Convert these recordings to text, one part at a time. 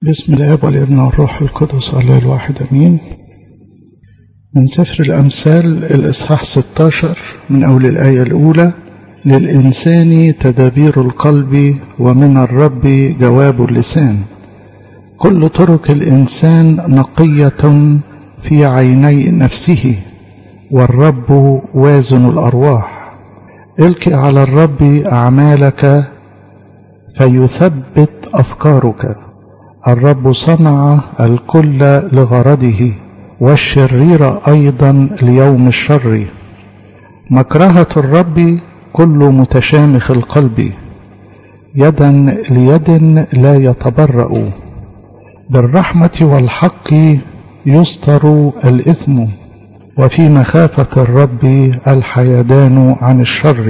بسم الاب والابن والروح القدس الله الواحد امين من سفر الامثال الاصحاح 16 من اول الايه الاولى للانسان تدابير القلب ومن الرب جواب اللسان كل طرق الانسان نقيه في عيني نفسه والرب وازن الارواح الك على الرب اعمالك فيثبت افكارك الرب صنع الكل لغرضه والشرير ايضا ليوم الشر مكرهه الرب كل متشامخ القلب يدا ليد لا يتبرا بالرحمه والحق يستر الاثم وفي مخافه الرب الحيدان عن الشر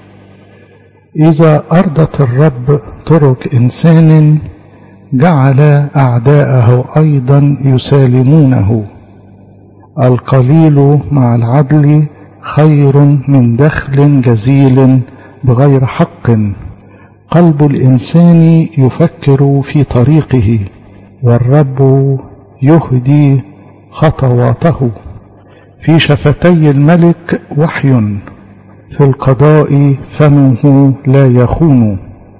اذا ارضت الرب طرق انسان جعل اعداءه ايضا يسالمونه القليل مع العدل خير من دخل جزيل بغير حق قلب الانسان يفكر في طريقه والرب يهدي خطواته في شفتي الملك وحي في القضاء فمه لا يخون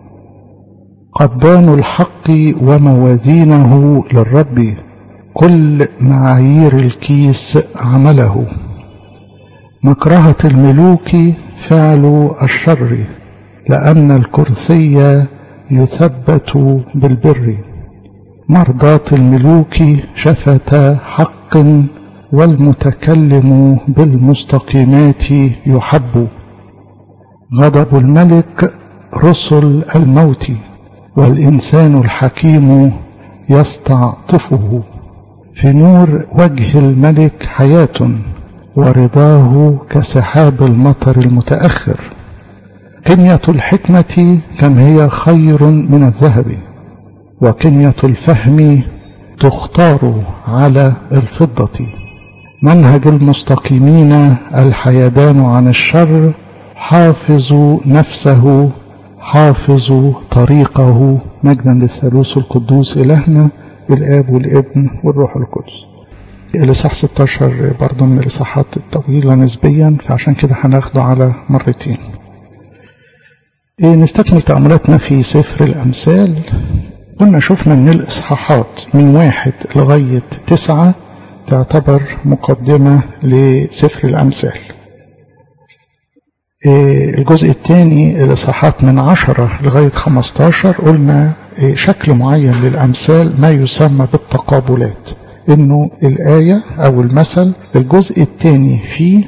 قضان الحق وموازينه للرب كل معايير الكيس عمله مكرهة الملوك فعل الشر لأن الكرسي يثبت بالبر مرضاة الملوك شفة حق والمتكلم بالمستقيمات يحب غضب الملك رسل الموت والإنسان الحكيم يستعطفه في نور وجه الملك حياة ورضاه كسحاب المطر المتأخر كنية الحكمة كم هي خير من الذهب وكنية الفهم تختار على الفضة منهج المستقيمين الحيدان عن الشر حافظ نفسه حافظ طريقه مجدا للثالوث القدوس إلهنا الآب والابن والروح القدس الإصحاح 16 برضه من الإصحاحات الطويلة نسبيا فعشان كده هناخده على مرتين إيه نستكمل تأملاتنا في سفر الأمثال قلنا شفنا من الإصحاحات من واحد لغاية تسعة تعتبر مقدمة لسفر الأمثال الجزء الثاني الإصحاحات من عشرة لغاية خمستاشر قلنا شكل معين للأمثال ما يسمى بالتقابلات إنه الآية أو المثل الجزء الثاني فيه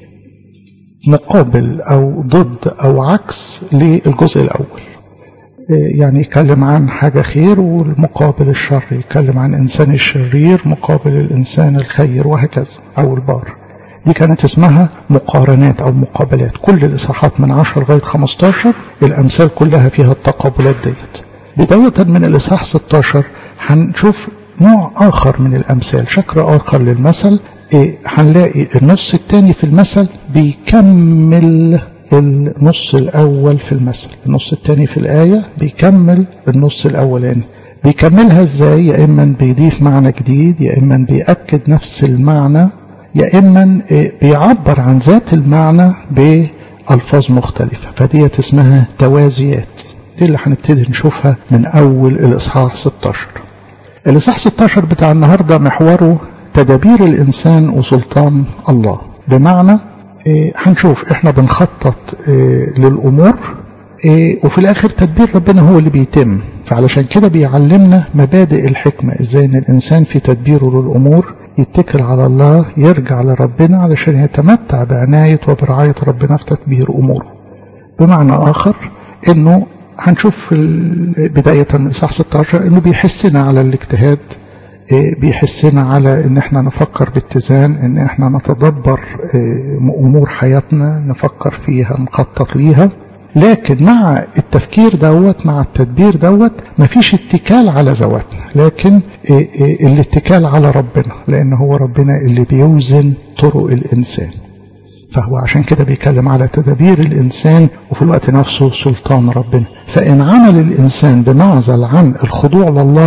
مقابل أو ضد أو عكس للجزء الأول يعني يتكلم عن حاجة خير والمقابل الشر يتكلم عن إنسان الشرير مقابل الإنسان الخير وهكذا أو البار دي كانت اسمها مقارنات أو مقابلات كل الإصحاحات من 10 لغاية 15 الأمثال كلها فيها التقابلات ديت بداية من الإصحاح 16 هنشوف نوع آخر من الأمثال شكل آخر للمثل إيه هنلاقي النص الثاني في المثل بيكمل النص الأول في المثل النص الثاني في الآية بيكمل النص الأولاني بيكملها ازاي يا إما بيضيف معنى جديد يا إما بيأكد نفس المعنى يا إما بيعبر عن ذات المعنى بألفاظ مختلفة فديت اسمها توازيات دي اللي هنبتدي نشوفها من أول الإصحاح 16 الإصحاح 16 بتاع النهاردة محوره تدابير الإنسان وسلطان الله بمعنى هنشوف احنا بنخطط للأمور وفي الآخر تدبير ربنا هو اللي بيتم فعلشان كده بيعلمنا مبادئ الحكمة ازاي ان الإنسان في تدبيره للأمور يتكل على الله يرجع لربنا علشان يتمتع بعناية وبرعاية ربنا في تدبير أموره بمعنى آخر انه هنشوف بداية من إصحاح 16 انه بيحسنا على الاجتهاد بيحسنا على ان احنا نفكر باتزان ان احنا نتدبر امور حياتنا نفكر فيها نخطط ليها لكن مع التفكير دوت مع التدبير دوت مفيش اتكال على ذواتنا لكن الاتكال على ربنا لان هو ربنا اللي بيوزن طرق الانسان فهو عشان كده بيتكلم على تدابير الإنسان وفي الوقت نفسه سلطان ربنا فإن عمل الإنسان بمعزل عن الخضوع لله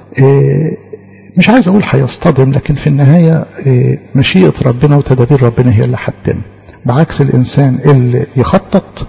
مش عايز أقول هيصطدم لكن في النهاية مشيئة ربنا وتدابير ربنا هي اللي هتتم بعكس الإنسان اللي يخطط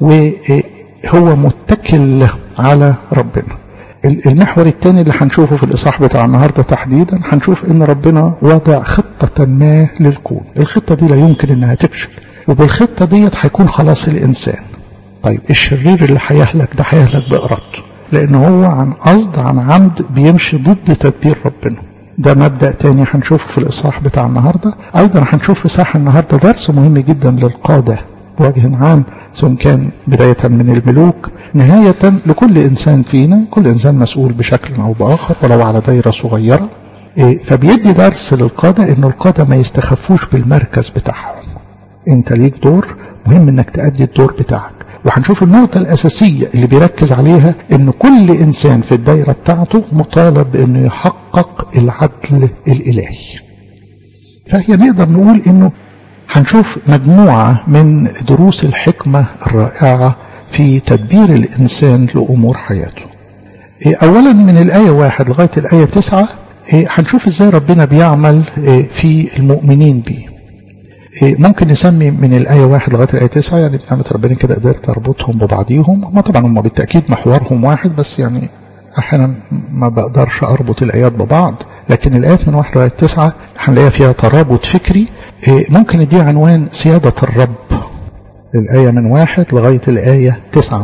وهو متكل على ربنا المحور الثاني اللي هنشوفه في الإصحاح بتاع النهاردة تحديدا هنشوف إن ربنا وضع خطة ما للكون الخطة دي لا يمكن إنها تفشل وبالخطة ديت هيكون خلاص الإنسان طيب الشرير اللي هيهلك ده هيهلك بإرادته لأن هو عن قصد عن عمد بيمشي ضد تدبير ربنا ده مبدأ تاني هنشوفه في الإصحاح بتاع النهاردة أيضا هنشوف في إصحاح النهاردة درس مهم جدا للقادة بوجه عام سواء كان بداية من الملوك نهاية لكل إنسان فينا كل إنسان مسؤول بشكل أو بآخر ولو على دايرة صغيرة فبيدي درس للقادة إنه القادة ما يستخفوش بالمركز بتاعهم أنت ليك دور مهم إنك تأدي الدور بتاعك وهنشوف النقطة الأساسية اللي بيركز عليها إن كل إنسان في الدايرة بتاعته مطالب بإنه يحقق العدل الإلهي فهي نقدر نقول إنه هنشوف مجموعة من دروس الحكمة الرائعة في تدبير الإنسان لأمور حياته أولا من الآية واحد لغاية الآية تسعة هنشوف إزاي ربنا بيعمل في المؤمنين بيه ممكن نسمي من الآية واحد لغاية الآية تسعة يعني بنعمة ربنا كده قدرت أربطهم ببعضيهم هم طبعا هم بالتأكيد محورهم واحد بس يعني أحيانا ما بقدرش أربط الآيات ببعض لكن الآيات من واحد لغاية تسعة هنلاقيها فيها ترابط فكري ممكن دي عنوان سيادة الرب الآية من واحد لغاية الآية تسعة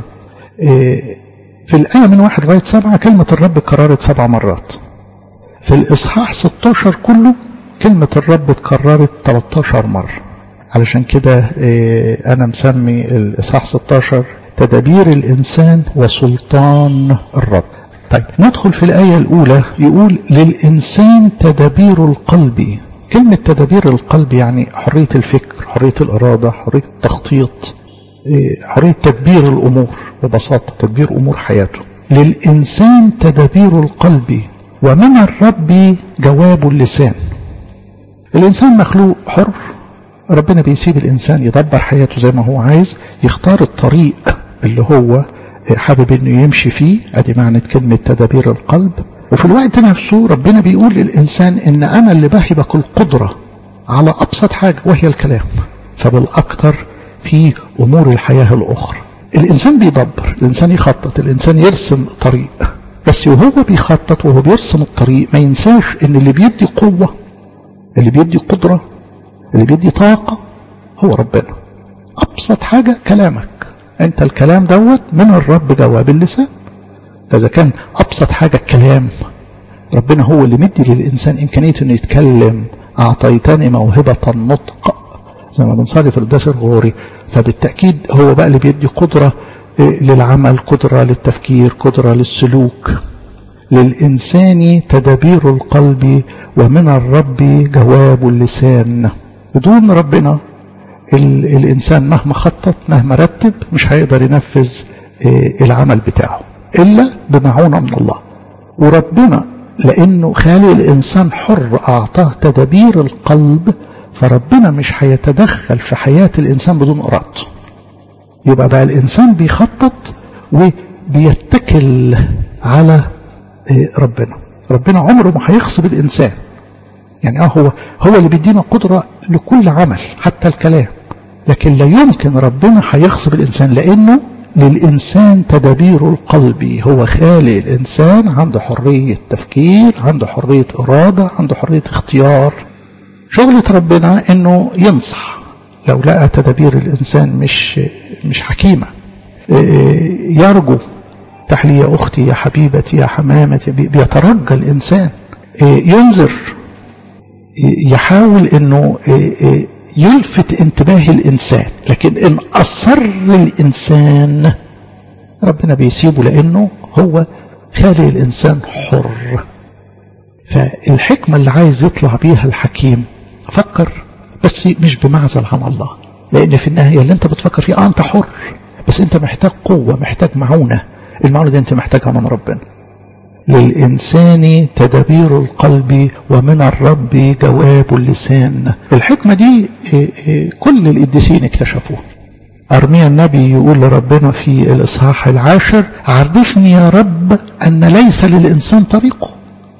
في الآية من واحد لغاية سبعة كلمة الرب اتكررت سبع مرات في الإصحاح 16 كله كلمة الرب اتكررت 13 مرة علشان كده أنا مسمي الإصحاح 16 تدابير الإنسان وسلطان الرب طيب ندخل في الآية الأولى يقول للإنسان تدابير القلب كلمة تدابير القلب يعني حرية الفكر حرية الإرادة حرية التخطيط حرية تدبير الأمور ببساطة تدبير أمور حياته للإنسان تدابير القلب ومن الرب جواب اللسان الإنسان مخلوق حر ربنا بيسيب الإنسان يدبر حياته زي ما هو عايز يختار الطريق اللي هو حابب انه يمشي فيه ادي معنى كلمة تدابير القلب وفي الوقت نفسه ربنا بيقول للإنسان ان انا اللي بهبك القدرة على ابسط حاجة وهي الكلام فبالاكثر في امور الحياة الاخرى الانسان بيدبر الانسان يخطط الانسان يرسم طريق بس وهو بيخطط وهو بيرسم الطريق ما ينساش ان اللي بيدي قوة اللي بيدي قدرة اللي بيدي طاقة هو ربنا ابسط حاجة كلامك انت الكلام دوت من الرب جواب اللسان فاذا كان ابسط حاجة الكلام ربنا هو اللي مدي للانسان امكانية انه يتكلم اعطيتني موهبة النطق زي ما بنصلي في القداس الغوري فبالتأكيد هو بقى اللي بيدي قدرة للعمل قدرة للتفكير قدرة للسلوك للإنسان تدابير القلب ومن الرب جواب اللسان بدون ربنا الإنسان مهما خطط مهما رتب مش هيقدر ينفذ العمل بتاعه إلا بمعونة من الله وربنا لأنه خالق الإنسان حر أعطاه تدابير القلب فربنا مش هيتدخل في حياة الإنسان بدون إرادته يبقى بقى الإنسان بيخطط وبيتكل على ربنا ربنا عمره ما هيغصب الإنسان يعني اه هو هو اللي بيدينا قدرة لكل عمل حتى الكلام لكن لا يمكن ربنا هيغصب الإنسان لأنه للإنسان تدابير القلب هو خالق الإنسان عنده حرية تفكير عنده حرية إرادة عنده حرية اختيار شغلة ربنا إنه ينصح لو لقى تدابير الإنسان مش مش حكيمة يرجو تحلي يا أختي يا حبيبتي يا حمامتي بيترجى الإنسان ينذر يحاول إنه يلفت انتباه الإنسان لكن إن أصر الإنسان ربنا بيسيبه لأنه هو خالق الإنسان حر فالحكمة اللي عايز يطلع بيها الحكيم فكر بس مش بمعزل عن الله لأن في النهاية اللي أنت بتفكر فيه آه أنت حر بس أنت محتاج قوة محتاج معونة المعونة دي أنت محتاجها من ربنا للإنسان تدابير القلب ومن الرب جواب اللسان الحكمة دي كل القديسين اكتشفوها أرميا النبي يقول لربنا في الإصحاح العاشر عرفني يا رب أن ليس للإنسان طريقه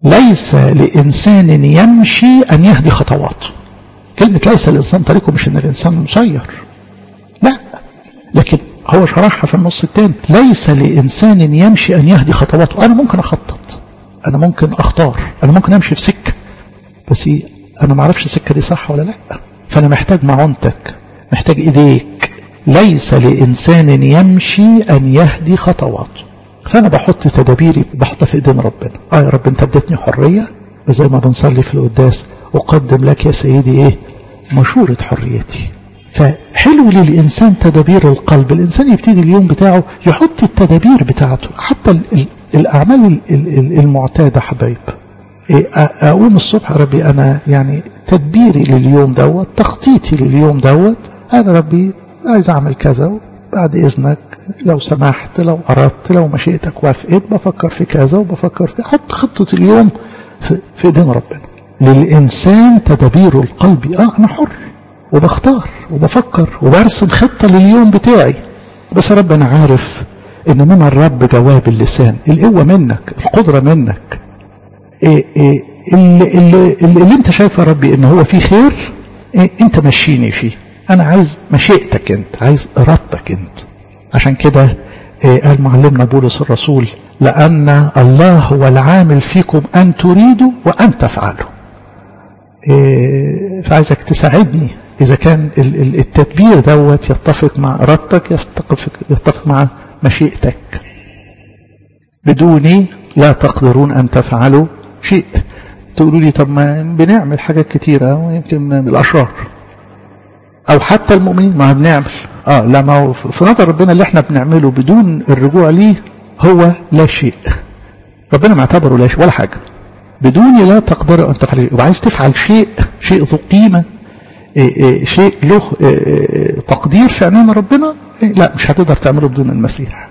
ليس لإنسان يمشي أن يهدي خطواته كلمة ليس الإنسان طريقه مش أن الإنسان مسير لا لكن هو شرحها في النص الثاني ليس لإنسان يمشي أن يهدي خطواته أنا ممكن أخطط أنا ممكن أختار أنا ممكن أمشي في سكة بس أنا ما أعرفش السكة دي صح ولا لا فأنا محتاج معونتك محتاج إيديك ليس لإنسان يمشي أن يهدي خطواته فأنا بحط تدابيري بحطها في إيدين ربنا آه يا رب أنت اديتني حرية زي ما بنصلي في القداس أقدم لك يا سيدي إيه مشورة حريتي فحلو للإنسان تدابير القلب الإنسان يبتدي اليوم بتاعه يحط التدابير بتاعته حتى الأعمال المعتادة حبايب أقوم الصبح يا ربي أنا يعني تدبيري لليوم دوت تخطيطي لليوم دوت أنا ربي عايز أعمل كذا بعد إذنك لو سمحت لو أردت لو مشيئتك وافقت بفكر في كذا وبفكر في حط خطة اليوم في, في إيدين ربنا للإنسان تدابير القلب آه أنا حر وبختار وبفكر وبرسم خطة لليوم بتاعي بس يا رب أنا عارف إن من الرب جواب اللسان القوة منك القدرة منك إيه إيه اللي, اللي, اللي, اللي انت شايف يا ربي ان هو فيه خير إيه انت مشيني فيه انا عايز مشيئتك انت عايز ارادتك انت عشان كده إيه قال معلمنا بولس الرسول لان الله هو العامل فيكم ان تريدوا وان تفعلوا إيه فعايزك تساعدني اذا كان التدبير دوت يتفق مع ارادتك يتفق, يتفق مع مشيئتك بدوني لا تقدرون ان تفعلوا شيء تقولوا لي طب ما بنعمل حاجات كتيرة ويمكن الأشرار أو حتى المؤمنين ما بنعمل آه لا ما هو في نظر ربنا اللي احنا بنعمله بدون الرجوع ليه هو لا شيء ربنا معتبره لا شيء ولا حاجة بدون لا تقدر أن تفعل يبقى عايز تفعل شيء شيء ذو قيمة إيه إيه شيء له إيه تقدير في عينين ربنا لا مش هتقدر تعمله بدون المسيح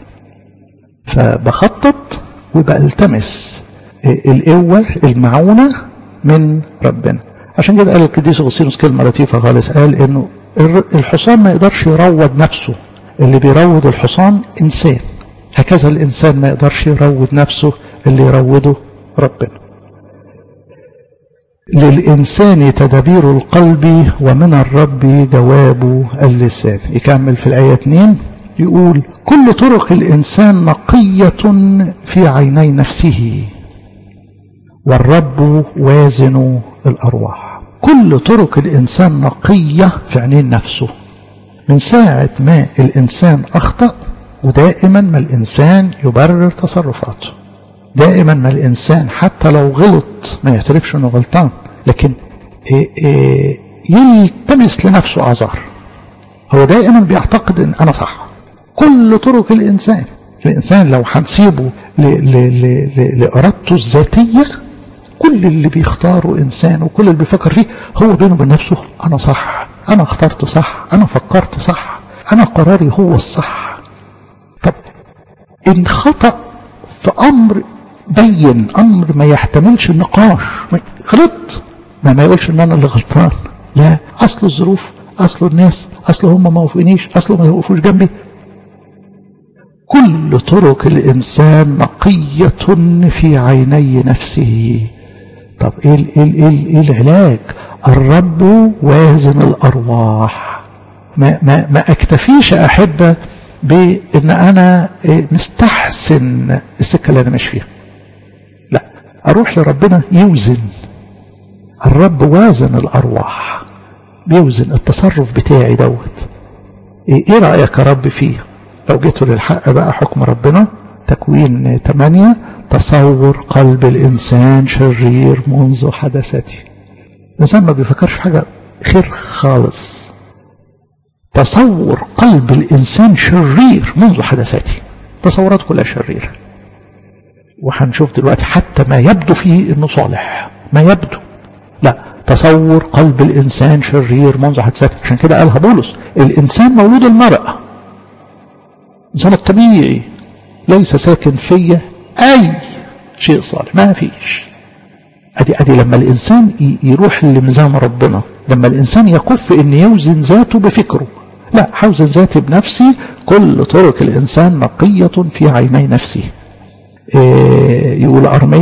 فبخطط وبالتمس القوة المعونة من ربنا عشان كده قال القديس اغسطينوس كلمة لطيفة خالص قال انه الحصان ما يقدرش يروض نفسه اللي بيروض الحصان انسان هكذا الانسان ما يقدرش يروض نفسه اللي يروضه ربنا للإنسان تدبير القلب ومن الرب جواب اللسان يكمل في الآية 2 يقول كل طرق الإنسان نقية في عيني نفسه والرب وازن الأرواح كل طرق الإنسان نقية في عينين نفسه من ساعة ما الإنسان أخطأ ودائما ما الإنسان يبرر تصرفاته دائما ما الإنسان حتى لو غلط ما يعترفش أنه غلطان لكن إيه إيه يلتمس لنفسه أعذار هو دائما بيعتقد أن أنا صح كل طرق الإنسان الإنسان لو هنسيبه لإرادته الذاتية كل اللي بيختاره إنسان وكل اللي بيفكر فيه هو بينه وبين نفسه أنا صح أنا اخترت صح أنا فكرت صح أنا قراري هو الصح طب إن خطأ في أمر بين أمر ما يحتملش النقاش غلط ما ما يقولش إن أنا اللي غلطان لا أصل الظروف أصل الناس أصل هم ما وافقنيش أصل ما يوقفوش جنبي كل طرق الإنسان نقية في عيني نفسه طب إيه, ال إيه, ال إيه العلاج الرب وازن الأرواح ما, ما, ما أكتفيش أحبة بأن أنا مستحسن السكة اللي أنا ماشي فيها لا أروح لربنا يوزن الرب وازن الأرواح بيوزن التصرف بتاعي دوت ايه رأيك يا رب فيه لو جيتوا للحق بقى حكم ربنا تكوين 8 تصور قلب الإنسان شرير منذ حدثته الإنسان ما بيفكرش في حاجة خير خالص تصور قلب الإنسان شرير منذ حدثته تصورات كلها شريرة وهنشوف دلوقتي حتى ما يبدو فيه انه صالح ما يبدو لا تصور قلب الإنسان شرير منذ حدثته عشان كده قالها بولس الإنسان مولود المرأة الإنسان الطبيعي ليس ساكن فيا أي شيء صالح ما فيش أدي أدي لما الإنسان يروح لميزان ربنا لما الإنسان يكف إن يوزن ذاته بفكره لا حوزن ذاتي بنفسي كل طرق الإنسان نقية في عيني نفسه إيه يقول أرمية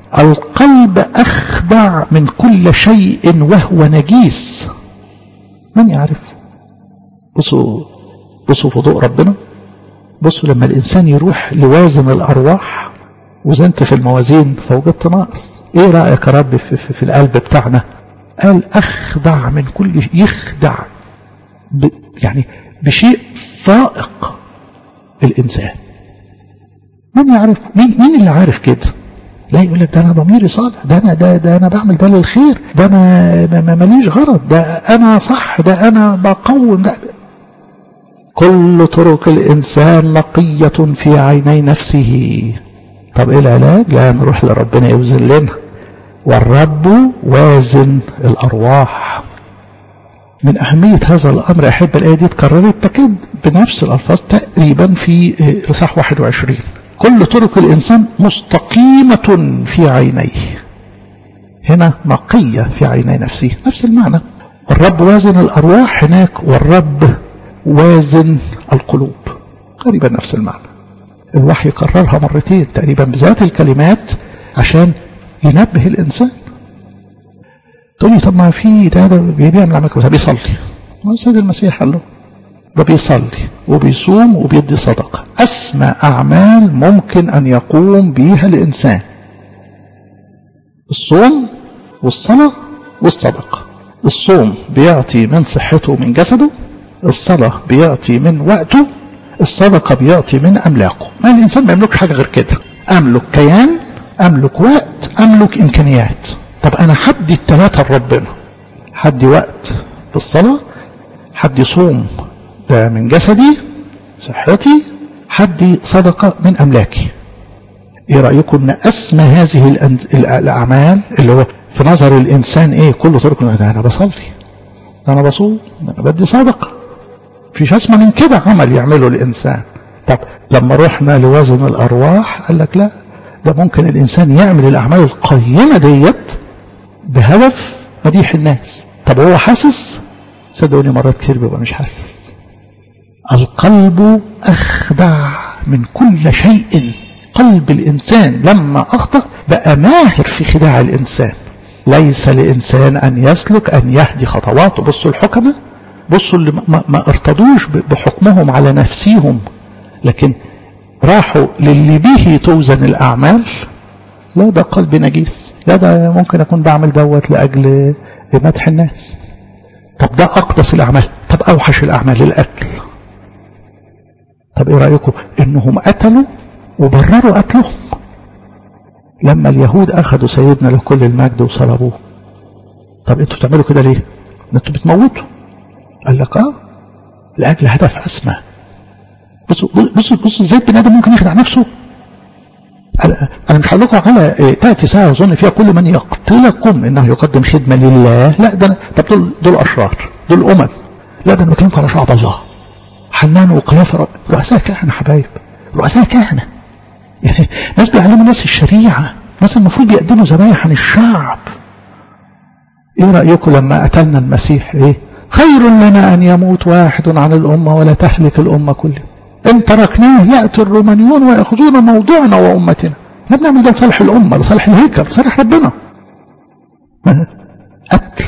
القلب أخدع من كل شيء وهو نجيس من يعرف بصوا بصوا في ضوء ربنا بصوا لما الإنسان يروح لوازن الأرواح وزنت في الموازين فوجدت ناقص ايه رأيك يا رب في, في, في القلب بتاعنا قال أخدع من كل شيء يخدع ب يعني بشيء فائق الإنسان من يعرف مين, مين اللي عارف كده لا يقول لك ده انا ضميري صالح ده انا ده, ده انا بعمل ده للخير ده انا ما ماليش غرض ده انا صح ده انا بقوم ده كل طرق الانسان نقية في عيني نفسه طب ايه العلاج لا نروح لربنا يوزن لنا والرب وازن الارواح من أهمية هذا الأمر أحب الآية دي اتكررت تكاد بنفس الألفاظ تقريبا في إصحاح 21 كل طرق الإنسان مستقيمة في عينيه هنا نقية في عيني نفسه نفس المعنى الرب وازن الأرواح هناك والرب وازن القلوب تقريبا نفس المعنى الوحي كررها مرتين تقريبا بذات الكلمات عشان ينبه الإنسان تقول لي طب ما في ده ده بيعمل عمل كويس بيصلي ما سيد المسيح قال له ده بيصلي وبيصوم وبيدي صدقة أسمى أعمال ممكن أن يقوم بها الإنسان الصوم والصلاة والصدقة الصوم بيعطي من صحته ومن جسده الصلاة بيعطي من وقته الصدقة بيعطي من أملاكه ما الإنسان ما يملكش حاجة غير كده أملك كيان أملك وقت أملك إمكانيات طب أنا حدي التلاتة لربنا حدي وقت بالصلاة حدي صوم ده من جسدي صحتي حدي صدقة من أملاكي ايه رأيكم ان اسمى هذه الاعمال اللي هو في نظر الانسان ايه كل طرق ده انا بصلي ده انا بصوم ده انا بدي صدقة فيش اسمى من كده عمل يعمله الانسان طب لما رحنا لوزن الارواح قال لك لا ده ممكن الانسان يعمل الاعمال القيمة ديت بهدف مديح الناس طب هو حاسس صدقوني مرات كتير بيبقى مش حاسس القلب أخدع من كل شيء قلب الإنسان لما أخطأ بقى ماهر في خداع الإنسان ليس لإنسان أن يسلك أن يهدي خطواته بصوا الحكمة بصوا اللي ما, ما ارتضوش بحكمهم على نفسهم لكن راحوا للي به توزن الأعمال لا ده قلب نجيس لا ده ممكن أكون بعمل دوت لأجل مدح الناس طب ده أقدس الأعمال طب أوحش الأعمال القتل طب إيه رأيكم إنهم قتلوا وبرروا قتلهم لما اليهود أخذوا سيدنا له كل المجد وصلبوه طب أنتوا بتعملوا كده ليه؟ أنتوا بتموتوا قال لك آه لأجل هدف أسمى بصوا بصوا بصوا ازاي البني ادم ممكن يخدع نفسه انا مش هقول لكم على تاتي ساعه اظن فيها كل من يقتلكم انه يقدم خدمه لله لا ده طب دول دول اشرار دول امم لا ده انا بكلمكم على شعب الله حنان وقيافه رؤساء كهنه حبايب رؤساء كهنه يعني ناس بيعلموا الناس الشريعه ناس المفروض بيقدموا ذبايح عن الشعب ايه رايكم لما قتلنا المسيح ايه خير لنا ان يموت واحد عن الامه ولا تهلك الامه كلها ان تركناه ياتي الرومانيون وياخذون موضوعنا وامتنا احنا بنعمل ده لصالح الامه لصالح الهيكل لصالح ربنا قتل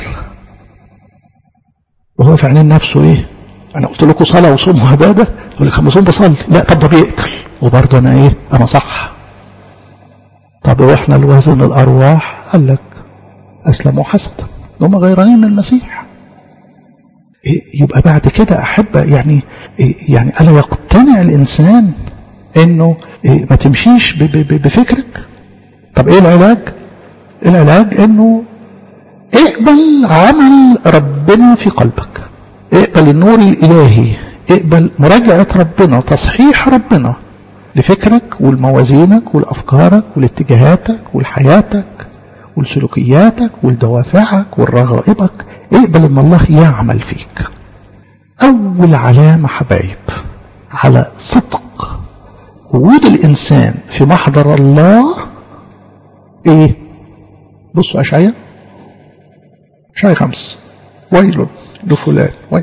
وهو في عينين نفسه ايه انا قلت لكم صلاه وصوم وعباده يقول لك اما صوم بصلي لا طب ده بيقتل وبرضه انا ايه انا صح طب رحنا لوزن الارواح قال لك اسلموا حسدا هم غيرانين من المسيح إيه يبقى بعد كده احب يعني إيه يعني الا يقتنع الانسان انه إيه ما تمشيش بفكرك طب ايه العلاج العلاج انه اقبل عمل ربنا في قلبك اقبل النور الالهي اقبل مراجعة ربنا تصحيح ربنا لفكرك ولموازينك ولأفكارك ولاتجاهاتك ولحياتك ولسلوكياتك ولدوافعك ولرغائبك اقبل ان الله يعمل فيك اول علامة حبايب على صدق وجود الانسان في محضر الله ايه بصوا اشعياء اشعياء خمس ويل لفلان ويل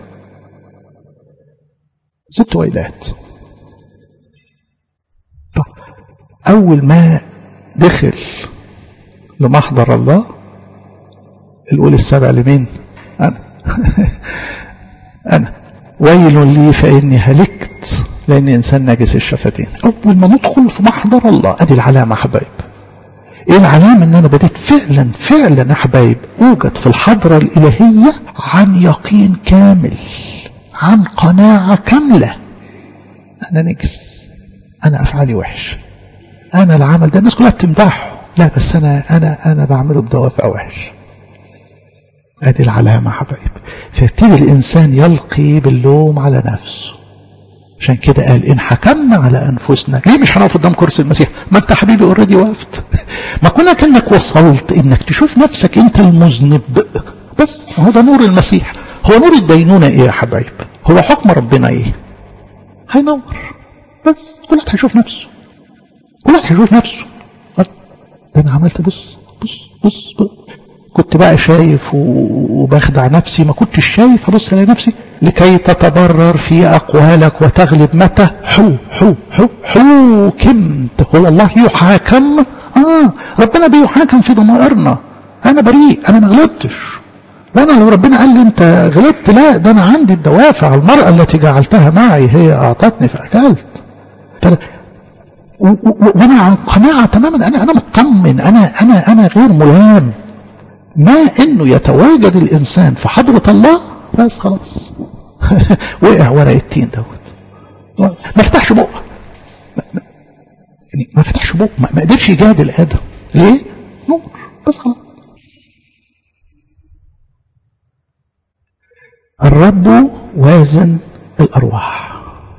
ست ويلات طب اول ما دخل لمحضر الله القول السبع لمين أنا أنا ويل لي فإني هلكت لأني إنسان نجس الشفتين أول ما ندخل في محضر الله أدي العلامة حبايب إيه العلامة إن أنا بديت فعلا فعلا يا حبايب أوجد في الحضرة الإلهية عن يقين كامل عن قناعة كاملة أنا نجس أنا أفعالي وحش أنا العمل ده الناس كلها بتمدحه لا بس أنا أنا أنا بعمله بدوافع وحش ادي العلامة حبايب فيبتدي الإنسان يلقي باللوم على نفسه عشان كده قال إن حكمنا على أنفسنا ليه مش هنقف قدام كرسي المسيح ما أنت حبيبي اوريدي وقفت ما كنا كأنك وصلت إنك تشوف نفسك أنت المذنب بس هو ده نور المسيح هو نور الدينونة إيه يا حبايب هو حكم ربنا إيه هينور بس كل واحد هيشوف نفسه كل واحد هيشوف نفسه ده أنا عملت بص بص بص, بص. كنت بقى شايف وبخدع نفسي ما كنتش شايف هبص على نفسي لكي تتبرر في أقوالك وتغلب متى حو حو حو حوكمت هو الله يحاكم آه ربنا بيحاكم في ضمائرنا أنا بريء أنا ما غلطتش وأنا لو ربنا قال لي أنت غلطت لا ده أنا عندي الدوافع المرأة التي جعلتها معي هي أعطتني فأكلت وأنا عن قناعة تماما أنا أنا مطمن أنا أنا أنا غير ملام ما انه يتواجد الانسان في حضرة الله بس خلاص وقع ورق التين دوت ما فتحش بقه يعني ما فتحش بقه ما قدرش يجادل ادم ليه؟ نور بس خلاص الرب وازن الارواح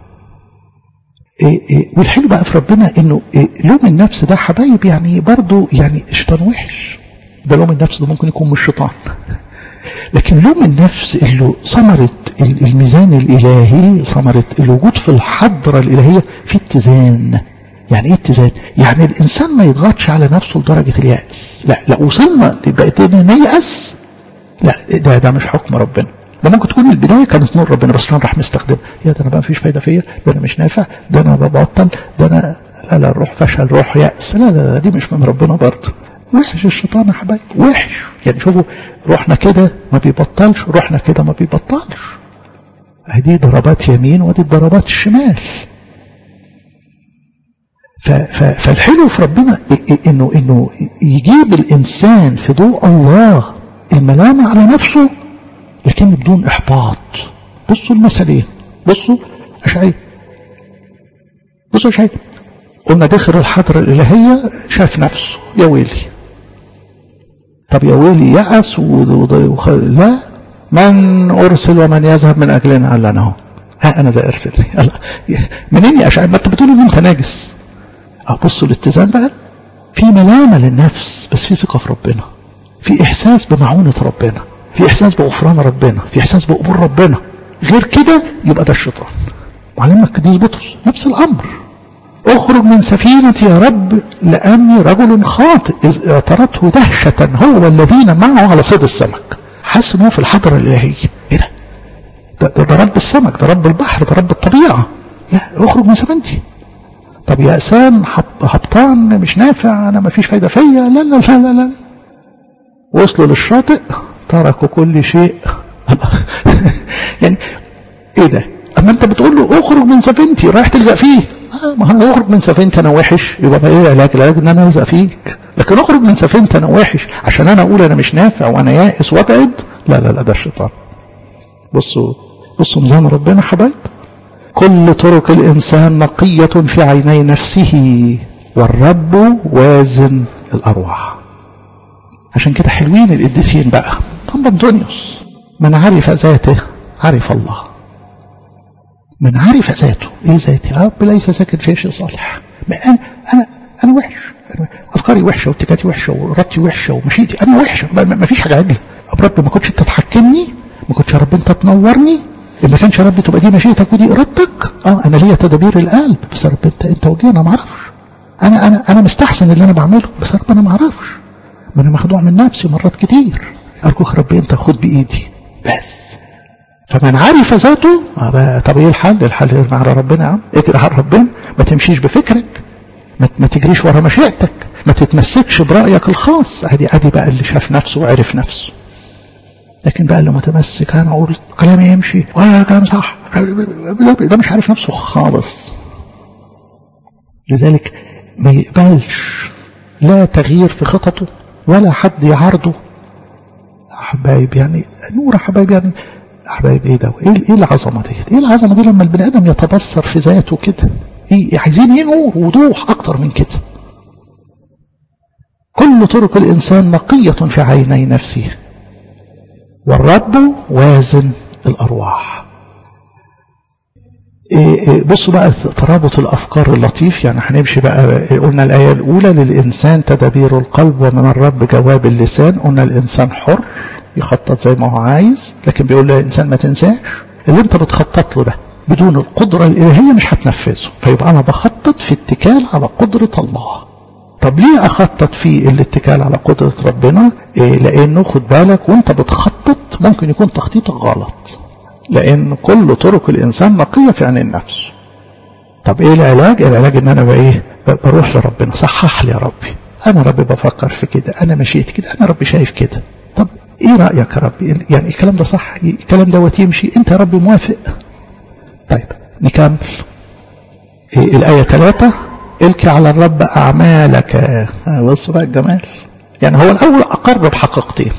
إيه إيه والحلو بقى في ربنا انه إيه لوم النفس ده حبايب يعني برضه يعني شيطان وحش ده لوم النفس ده ممكن يكون مش شيطان لكن لوم النفس اللي ثمرة الميزان الإلهي ثمرة الوجود في الحضرة الإلهية في اتزان يعني ايه اتزان يعني الإنسان ما يضغطش على نفسه لدرجة اليأس لا لا وصلنا لبقيت نيأس لا ده ده مش حكم ربنا ده ممكن تكون البداية كانت نور ربنا بس انا راح مستخدم يا ده انا بقى مفيش فايدة فيا ده انا مش نافع ده انا ببطل ده انا لا لا الروح فشل روح يأس لا لا دي مش من ربنا برضه وحش الشيطان يا حبايبي وحش يعني شوفوا روحنا كده ما بيبطلش روحنا كده ما بيبطلش دي ضربات يمين ودي ضربات الشمال فالحلو في ربنا انه انه يجيب الانسان في ضوء الله الملامة على نفسه لكن بدون احباط بصوا المثلين بصوا اشعياء بصوا اشعياء قلنا داخل الحضرة الإلهية شاف نفسه يا ويلي طب يا ويلي يأس وخ... لا من أرسل ومن يذهب من أجلنا قال أنا هو ها أنا زي أرسلني منين يا أشعر ما أنت بتقول إن أنت ناجس أبصوا الاتزان بقى في ملامة للنفس بس في ثقة في ربنا في إحساس بمعونة ربنا في إحساس بغفران ربنا في إحساس بقبول ربنا غير كده يبقى ده الشيطان وعلمنا القديس بطرس نفس الأمر اخرج من سفينتي يا رب لأني رجل خاطئ إذ اعترته دهشة هو والذين معه على صيد السمك حس انه في الحضرة الإلهية ايه ده ده, ده, ده رب السمك ده رب البحر ده رب الطبيعة لا اخرج من سفينتي طب يأسان هبطان مش نافع انا ما فيش فايدة فيا لا لا لا لا لا وصلوا للشاطئ تركوا كل شيء يعني ايه ده اما انت بتقول له اخرج من سفينتي رايح تلزق فيه آه ما هو اخرج من سفينتي انا وحش يبقى ايه العلاج العلاج ان انا الزق فيك لكن اخرج من سفينتي انا وحش عشان انا اقول انا مش نافع وانا يائس وابعد لا لا لا ده الشيطان بصوا بصوا ميزان ربنا حبايب كل طرق الانسان نقية في عيني نفسه والرب وازن الارواح عشان كده حلوين القديسين بقى طب انطونيوس من عرف ذاته عرف الله من عرف ذاته ايه ذاتي رب ليس ساكن في شيء صالح انا انا انا وحش افكاري وحشه واتجاهاتي وحشه وارادتي وحشه ومشيتي انا وحشه ما فيش حاجه عدله رب ما كنتش انت تحكمني ما كنتش يا رب انت تنورني ما كانش يا رب تبقى دي مشيتك ودي ارادتك اه انا ليا تدابير القلب بس يا رب انت انت وجهي انا ما اعرفش انا انا انا مستحسن اللي انا بعمله بس يا رب انا ما اعرفش ما انا مخدوع من نفسي مرات كتير ارجوك رب انت خد بايدي بس فمن عرف ذاته طب ايه الحل الحل ارمي على ربنا يا عم اجري على ربنا ما تمشيش بفكرك ما, ما تجريش ورا مشيئتك ما تتمسكش برأيك الخاص ادي ادي بقى اللي شاف نفسه وعرف نفسه لكن بقى اللي متمسك انا اقول كلامي يمشي وانا كلام صح ده مش عارف نفسه خالص لذلك ما يقبلش لا تغيير في خططه ولا حد يعارضه حبايب يعني نور حبايب يعني حبايب ايه ده ايه ايه العظمه ديت ايه العظمه دي لما البني ادم يتبصر في ذاته كده ايه عايزين ايه نور وضوح اكتر من كده كل طرق الانسان نقيه في عيني نفسه والرب وازن الارواح إيه إيه بصوا بقى ترابط الافكار اللطيف يعني هنمشي بقى قلنا الايه الاولى للانسان تدابير القلب ومن الرب جواب اللسان قلنا الانسان حر يخطط زي ما هو عايز لكن بيقول للانسان ما تنساش اللي انت بتخطط له ده بدون القدره الالهيه مش هتنفذه فيبقى انا بخطط في اتكال على قدره الله طب ليه اخطط في الاتكال على قدره ربنا إيه لانه خد بالك وانت بتخطط ممكن يكون تخطيطك غلط لان كل طرق الانسان نقيه في عين النفس طب ايه العلاج العلاج ان انا بقى ايه بروح لربنا صحح لي يا ربي انا ربي بفكر في كده انا مشيت كده انا ربي شايف كده طب ايه رايك يا ربي يعني الكلام ده صح الكلام دوت يمشي انت يا ربي موافق طيب نكمل إيه الايه ثلاثة الك على الرب اعمالك بص بقى الجمال يعني هو الاول اقر بحقيقتين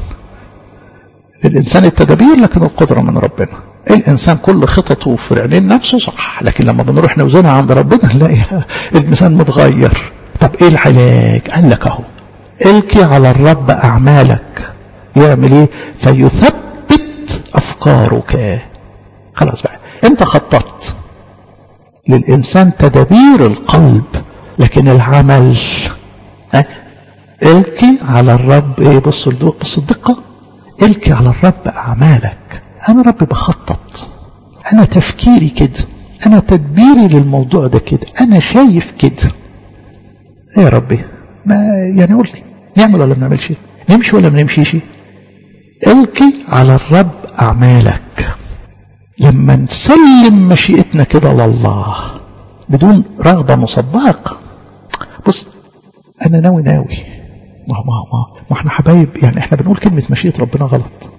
الإنسان التدابير لكن القدرة من ربنا الإنسان كل خططه في عينين نفسه صح لكن لما بنروح نوزنها عند ربنا نلاقي الميزان متغير طب إيه العلاج قال لك أهو القي على الرب أعمالك يعمل إيه فيثبت أفكارك خلاص بقى أنت خططت للإنسان تدابير القلب لكن العمل ها القي على الرب ايه بص بص الدقه القي على الرب أعمالك أنا رب بخطط أنا تفكيري كده أنا تدبيري للموضوع ده كده أنا شايف كده إيه يا ربي ما يعني قول لي نعمل ولا ما نعملش نمشي ولا ما نمشيش القي على الرب أعمالك لما نسلم مشيئتنا كده لله بدون رغبة مسبقة بص أنا ناوي ناوي ما ما ما ما احنا حبايب يعني احنا بنقول كلمة مشيئة ربنا غلط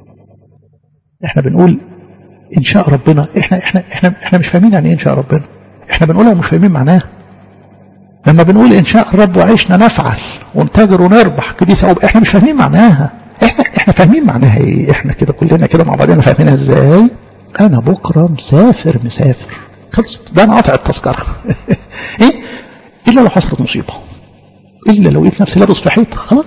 احنا بنقول انشاء ربنا احنا احنا احنا احنا مش فاهمين يعني ايه انشاء ربنا احنا بنقولها ومش فاهمين معناها لما بنقول انشاء الرب وعيشنا نفعل ونتاجر ونربح كده سعوب احنا مش فاهمين معناها احنا احنا فاهمين معناها ايه احنا كده كلنا كده مع بعضنا فاهمينها ازاي انا بكره مسافر مسافر خلصت ده انا قاطع التذكره ايه الا لو حصلت مصيبه الا لو لقيت نفسي لابس في حيط خلاص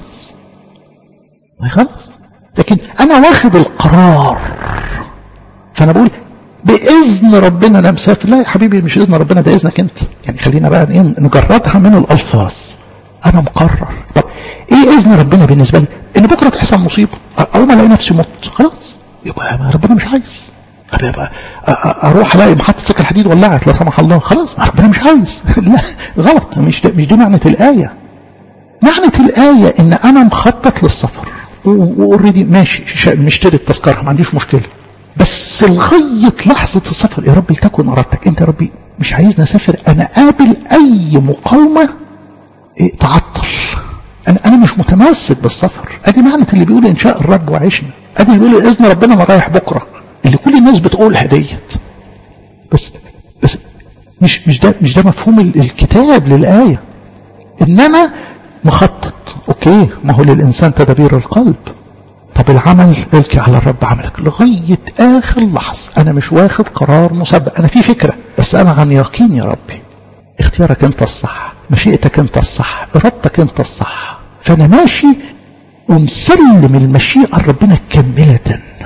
ما خلاص لكن انا واخد القرار فانا بقول باذن ربنا انا مسافر لا يا حبيبي مش اذن ربنا ده اذنك انت يعني خلينا بقى ايه نجردها من الالفاظ انا مقرر طب ايه اذن ربنا بالنسبه لي ان بكره تحصل مصيبه او ما الاقي نفسي مت خلاص يبقى ربنا مش عايز طب يبقى اروح الاقي محطه سكه الحديد ولعت لا سمح الله خلاص ربنا مش عايز لا غلط مش مش دي معنى الايه معنى الايه ان انا مخطط للسفر واوريدي ماشي مشتري التذكره ما عنديش مشكله بس لغايه لحظه السفر يا رب لتكن ارادتك انت يا ربي مش عايزني اسافر انا قابل اي مقاومه إيه تعطل انا انا مش متمسك بالسفر ادي معنى اللي بيقول ان شاء الرب وعشنا ادي اللي بيقول اذن ربنا انا رايح بكره اللي كل الناس بتقولها ديت بس بس مش مش ده مش ده مفهوم الكتاب للايه انما مخطط اوكي ما هو للانسان تدابير القلب طب العمل القي على الرب عملك لغايه اخر لحظه انا مش واخد قرار مسبق انا في فكره بس انا عن يقين يا ربي اختيارك انت الصح مشيئتك انت الصح ارادتك انت الصح فانا ماشي ومسلم المشيئه لربنا كامله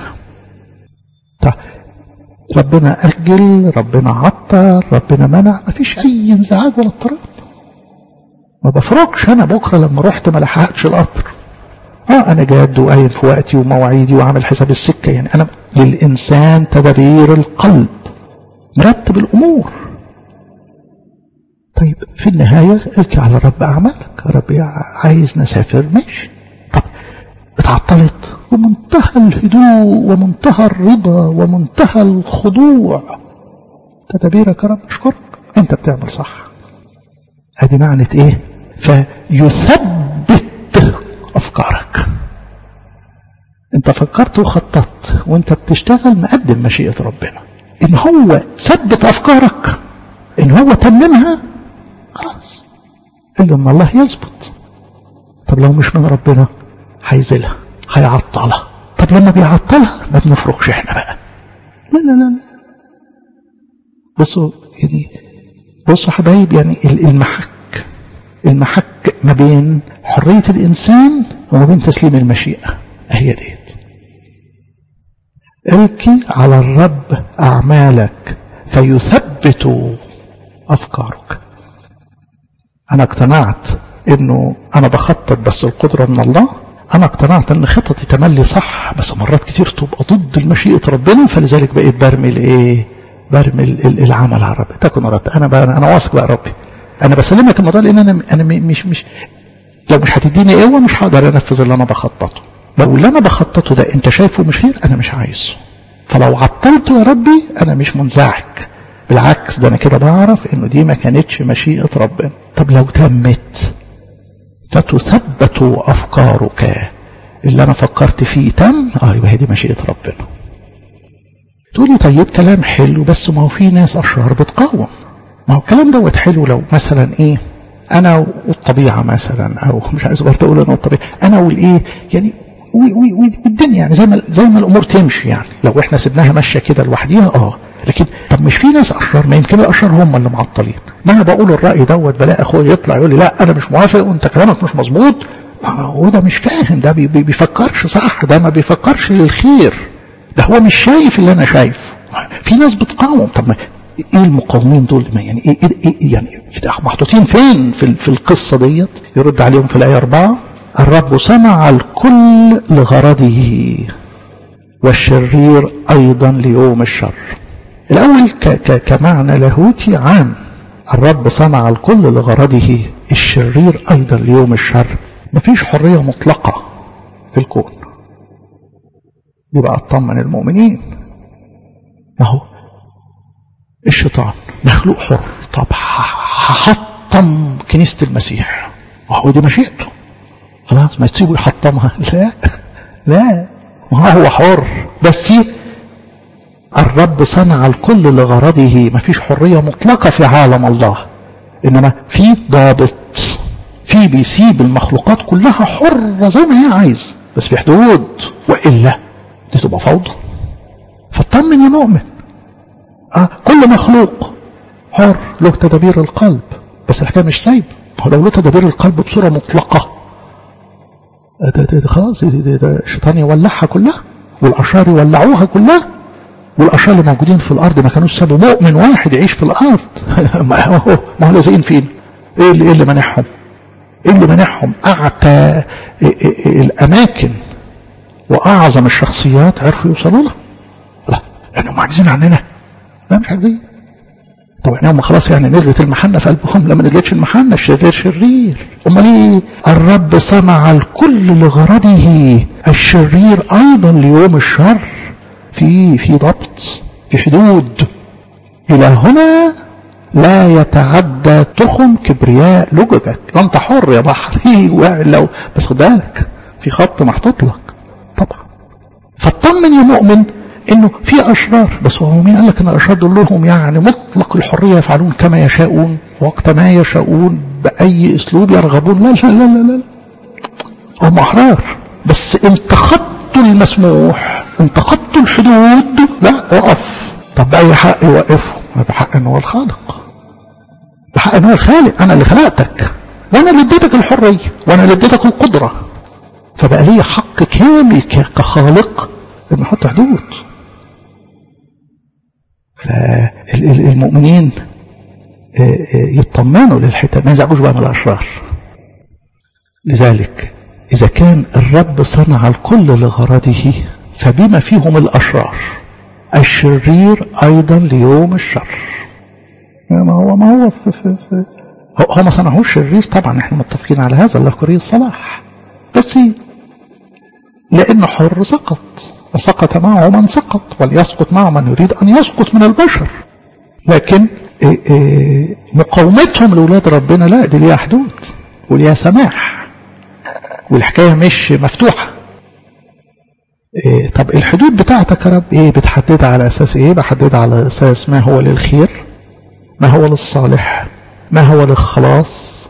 طب ربنا اجل ربنا عطل ربنا منع مفيش اي انزعاج ولا اضطراب ما بفرقش انا بكره لما رحت ما لحقتش القطر اه انا جاد وقايم في وقتي ومواعيدي وعامل حساب السكه يعني انا للانسان تدابير القلب مرتب الامور طيب في النهايه القي على الرب اعمالك ربي عايز نسافر ماشي طب اتعطلت ومنتهى الهدوء ومنتهى الرضا ومنتهى الخضوع تدابيرك يا رب اشكرك انت بتعمل صح ادي معنى ايه فيثبت أفكارك انت فكرت وخططت وانت بتشتغل مقدم مشيئة ربنا ان هو ثبت افكارك ان هو تممها خلاص الا ان الله يظبط طب لو مش من ربنا هيزلها هيعطلها طب لما بيعطلها ما بنفرقش احنا بقى لا لا لا بصوا يعني بصوا حبايب يعني المحك المحك ما بين حرية الإنسان وما بين تسليم المشيئة هي ديت الكي على الرب أعمالك فيثبت أفكارك أنا اقتنعت إنه أنا بخطط بس القدرة من الله أنا اقتنعت إن خططي تملي صح بس مرات كتير تبقى ضد المشيئة ربنا فلذلك بقيت برمي الإيه؟ برمي العمل على ربي تكن رد أنا بقى أنا واثق بقى ربي أنا بسلمك الموضوع لأن أنا أنا مش مش لو مش هتديني قوة مش هقدر أنفذ اللي أنا بخططه لو اللي أنا بخططه ده أنت شايفه مش خير أنا مش عايزه فلو عطلته يا ربي أنا مش منزعج بالعكس ده أنا كده بعرف إنه دي ما كانتش مشيئة ربنا طب لو تمت فتثبت أفكارك اللي أنا فكرت فيه تم آه يبقى هي دي مشيئة ربنا تقولي طيب كلام حلو بس ما هو في ناس أشرار بتقاوم ما هو الكلام دوت حلو لو مثلا إيه أنا والطبيعة مثلا أو مش عايز برضه أقول أنا والطبيعة أنا والإيه يعني والدنيا يعني زي ما زي ما الامور تمشي يعني لو احنا سيبناها ماشيه كده لوحديها اه لكن طب مش في ناس اشرار ما يمكن الاشرار هم اللي معطلين ما انا بقول الراي دوت بلاقي اخويا يطلع يقول لي لا انا مش موافق وانت كلامك مش مظبوط هو ده مش فاهم ده بي بيفكرش صح ده ما بيفكرش للخير ده هو مش شايف اللي انا شايفه في ناس بتقاوم طب ما ايه المقاومين دول ما يعني ايه, إيه, إيه يعني محطوطين فين في, في القصه ديت يرد عليهم في الايه 4 الرب صنع الكل لغرضه والشرير أيضا ليوم الشر الأول ك ك كمعنى لاهوتي عام الرب صنع الكل لغرضه الشرير أيضا ليوم الشر مفيش حرية مطلقة في الكون يبقى اطمن المؤمنين ما هو الشيطان مخلوق حر طب هحطم كنيسة المسيح وهو دي مشيئته خلاص ما تسيبه يحطمها لا لا ما هو حر بس الرب صنع الكل لغرضه ما فيش حرية مطلقة في عالم الله إنما في ضابط في بيسيب المخلوقات كلها حرة زي ما هي عايز بس في حدود وإلا دي تبقى فوضى فاطمن يا مؤمن آه كل مخلوق حر له تدابير القلب بس الحكاية مش سايب هو لو له تدابير القلب بصورة مطلقة ده, ده, ده خلاص ده, ده, ده الشيطان يولعها كلها والأشرار يولعوها كلها والأشرار اللي موجودين في الأرض ما كانوش سابوا مؤمن واحد يعيش في الأرض ما هو ما هو لازقين فين إيه اللي, إيه اللي منعهم إيه اللي منعهم أعتى الأماكن وأعظم الشخصيات عرفوا يوصلوا لها لا يعني هم عاجزين عننا لا مش عاجزين طب احنا هم خلاص يعني نزلت المحنة في قلبهم لما نزلتش المحنة الشرير شرير امال ايه الرب صنع الكل لغرضه الشرير ايضا ليوم الشر في في ضبط في حدود الى هنا لا يتعدى تخم كبرياء لججك انت حر يا بحر لو بس خد بالك في خط محطوط لك طبعا فاطمن يا مؤمن انه في اشرار بس هو مين قال لك ان الاشرار دول لهم يعني مطلق الحريه يفعلون كما يشاءون وقت ما يشاءون باي اسلوب يرغبون لا لا لا لا, لا. هم احرار بس انتقدتوا المسموح انتقدتوا الحدود لا وقف طب باي حق يوقفه بحق ان هو الخالق بحق ان هو الخالق انا اللي خلقتك وانا اللي اديتك الحريه وانا اللي اديتك القدره فبقى لي حق كامل كخالق ان احط حدود فالمؤمنين يطمنوا للحته ما يزعجوش بقى من الاشرار لذلك اذا كان الرب صنع الكل لغرضه فبما فيهم الاشرار الشرير ايضا ليوم الشر ما هو ما هو في في في هو ما صنعوش شرير طبعا احنا متفقين على هذا الله كريه الصلاح بس لانه حر سقط وسقط معه من سقط وليسقط معه من يريد أن يسقط من البشر لكن مقاومتهم لأولاد ربنا لا دي ليها حدود وليها سماح والحكاية مش مفتوحة إيه طب الحدود بتاعتك يا رب ايه بتحددها على اساس ايه بحددها على اساس ما هو للخير ما هو للصالح ما هو للخلاص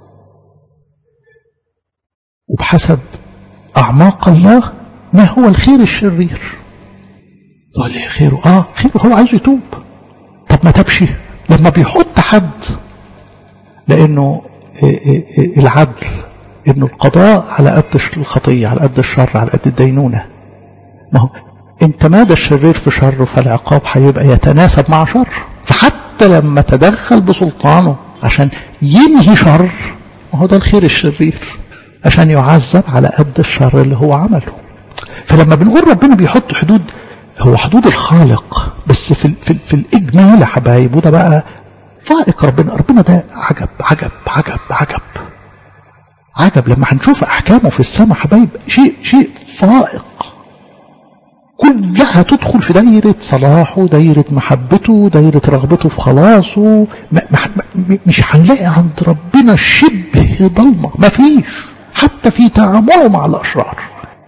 وبحسب اعماق الله ما هو الخير الشرير تقول لي خيره اه خيره هو عايز يتوب طب ما تبشي لما بيحط حد لانه العدل انه القضاء على قد الخطيه على قد الشر على قد الدينونه ما هو انت مادى الشرير في شره فالعقاب هيبقى يتناسب مع شر فحتى لما تدخل بسلطانه عشان ينهي شر ما هو ده الخير الشرير عشان يعذب على قد الشر اللي هو عمله فلما بنقول ربنا بيحط حدود هو حدود الخالق بس في في, في الاجمال يا حبايب وده بقى فائق ربنا ربنا ده عجب عجب عجب عجب عجب لما هنشوف احكامه في السماء حبايب شيء شيء فائق كلها تدخل في دايرة صلاحه دايرة محبته دايرة رغبته في خلاصه ما ما مش هنلاقي عند ربنا شبه ضلمة ما فيش حتى في تعامله مع الأشرار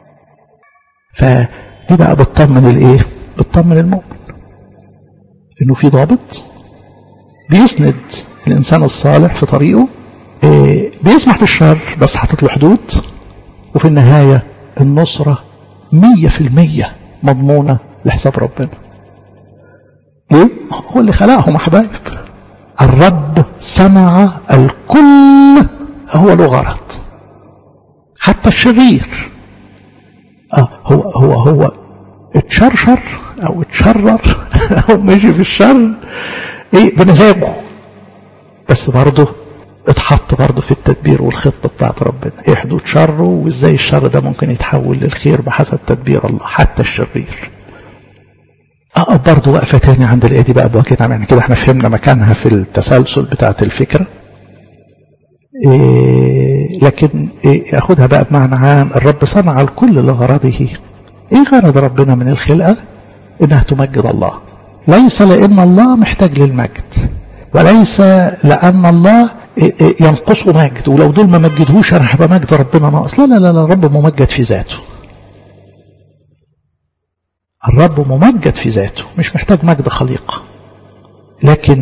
فدي بقى بتطمن الايه بتطمن المؤمن انه في ضابط بيسند الانسان الصالح في طريقه إيه بيسمح بالشر بس حاطط له حدود وفي النهاية النصرة مية في المية مضمونة لحساب ربنا ليه؟ هو اللي خلقهم يا حبايب الرب صنع الكل هو له غرض حتى الشرير اه هو هو هو اتشرشر او اتشرر او مشي في الشر ايه بمزاجه بس برضه اتحط برضه في التدبير والخطة بتاعت ربنا ايه حدود شره وازاي الشر ده ممكن يتحول للخير بحسب تدبير الله حتى الشرير اه برضه وقفة تاني عند الآية دي بقى بوكينا يعني كده احنا فهمنا مكانها في التسلسل بتاعت الفكرة إيه لكن إيه اخدها بقى بمعنى عام الرب صنع الكل لغرضه ايه غرض ربنا من الخلقة انها تمجد الله ليس لان الله محتاج للمجد وليس لان الله ينقصه مجد ولو دول ما مجدهوش انا هبقى مجد ربنا ناقص لا لا لا الرب ممجد في ذاته الرب ممجد في ذاته مش محتاج مجد خليقة لكن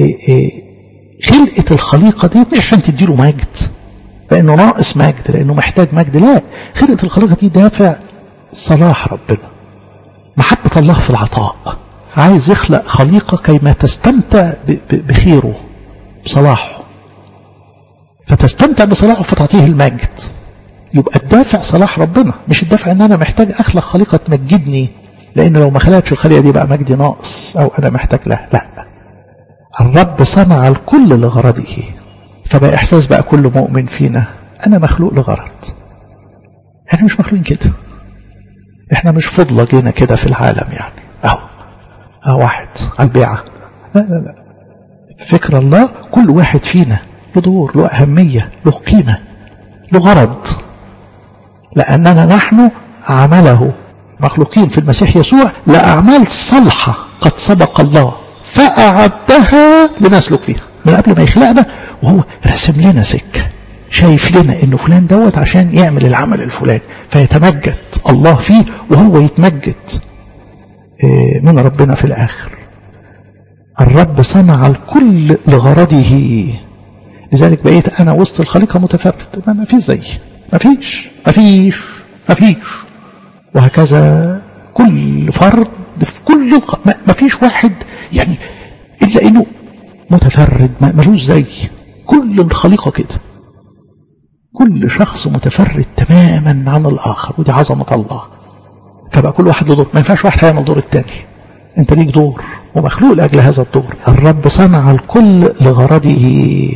خلقة الخليقة دي مش عشان تديله مجد لأنه ناقص مجد لأنه محتاج مجد لا خلقة الخليقة دي دافع صلاح ربنا محبة الله في العطاء عايز يخلق خليقة كيما تستمتع بخيره بصلاحه فتستمتع بصلاحه فتعطيه المجد يبقى الدافع صلاح ربنا مش الدافع ان انا محتاج اخلق خليقة تمجدني لان لو ما خلقتش الخليقة دي بقى مجدي ناقص او انا محتاج له لا الرب صنع الكل لغرضه فبقى احساس بقى كل مؤمن فينا انا مخلوق لغرض احنا مش مخلوقين كده احنا مش فضلة جينا كده في العالم يعني اهو اهو واحد على البيعة لا لا لا فكر الله كل واحد فينا له دور له أهمية له قيمة له غرض لأننا نحن عمله مخلوقين في المسيح يسوع لأعمال صالحة قد سبق الله فأعدها لنسلك فيها من قبل ما يخلقنا وهو رسم لنا سكة شايف لنا انه فلان دوت عشان يعمل العمل الفلاني فيتمجد الله فيه وهو يتمجد من ربنا في الآخر الرب صنع الكل لغرضه لذلك بقيت أنا وسط الخليقة متفرد ما فيش زي ما فيش ما فيش ما فيش وهكذا كل فرد في كل ما فيش واحد يعني إلا إنه متفرد ملوش زي كل الخليقة كده كل شخص متفرد تماما عن الآخر ودي عظمة الله فبقى كل واحد له دور ما ينفعش واحد هيعمل دور التاني انت ليك دور ومخلوق لأجل هذا الدور الرب صنع الكل لغرضه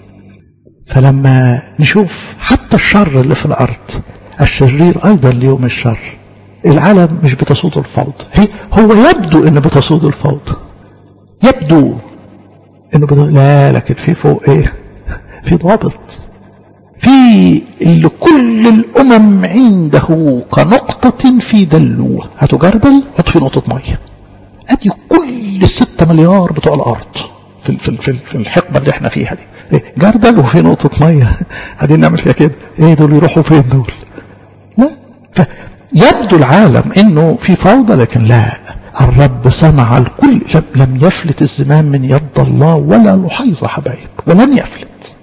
فلما نشوف حتى الشر اللي في الأرض الشرير أيضا ليوم الشر العالم مش بتصود الفوضى هي هو يبدو ان بتصود الفوضى يبدو انه بتصود لا لكن في فوق ايه في ضابط في اللي كل الامم عنده كنقطة في دلو هاتوا جردل حط فيه نقطة مية ادي كل الستة مليار بتوع الارض في في في, في الحقبه اللي احنا فيها دي إيه جردل وفي نقطه ميه قاعدين نعمل فيها كده ايه دول يروحوا فين دول لا فيبدو العالم انه في فوضى لكن لا الرب صنع الكل لم يفلت الزمام من يد الله ولا لحيظة حبايب ولن يفلت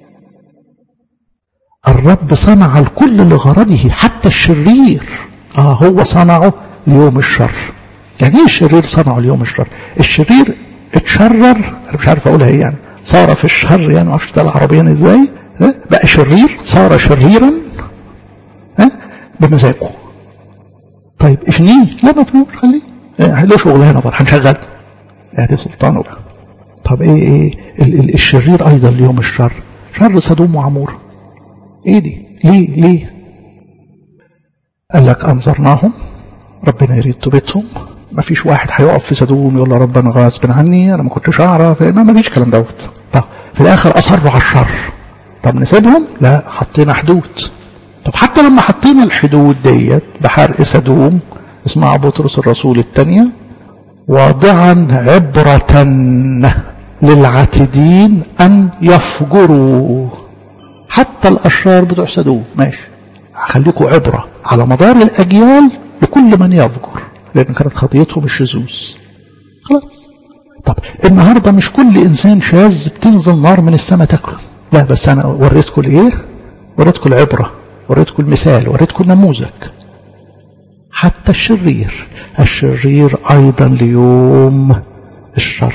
الرب صنع الكل لغرضه حتى الشرير آه هو صنعه ليوم الشر يعني ايه الشرير صنعه ليوم الشر الشرير اتشرر انا مش عارف اقولها ايه يعني صار في الشر يعني ما اعرفش ده عربيا ازاي بقى شرير صار شريرا ها بمزاجه طيب افنيه لا ما تفنوش خليه له شغلانه بقى هنشغل ادي سلطانه بقى طب ايه ايه ال ال الشرير ايضا ليوم الشر شر سدوم وعمور ايه دي ليه ليه قال لك انظرناهم ربنا يريد توبتهم ما فيش واحد هيقف في سدوم يقول له ربنا غصب عني انا ما كنتش اعرف ما ما فيش الكلام دوت طب في الاخر اصروا على الشر طب نسيبهم لا حطينا حدود طب حتى لما حطينا الحدود ديت بحرق سدوم اسمع بطرس الرسول الثانية واضعا عبرة للعاتدين أن يفجروا حتى الأشرار بتوع سدوم ماشي هخليكم عبرة على مدار الأجيال لكل من يفجر لأن كانت خطيتهم الشذوذ خلاص طب النهاردة مش كل إنسان شاذ بتنزل نار من السماء تاكله لا بس أنا وريتكم الإيه وريتكم العبرة وريتكم المثال وريتكم النموذج حتى الشرير الشرير أيضا ليوم الشر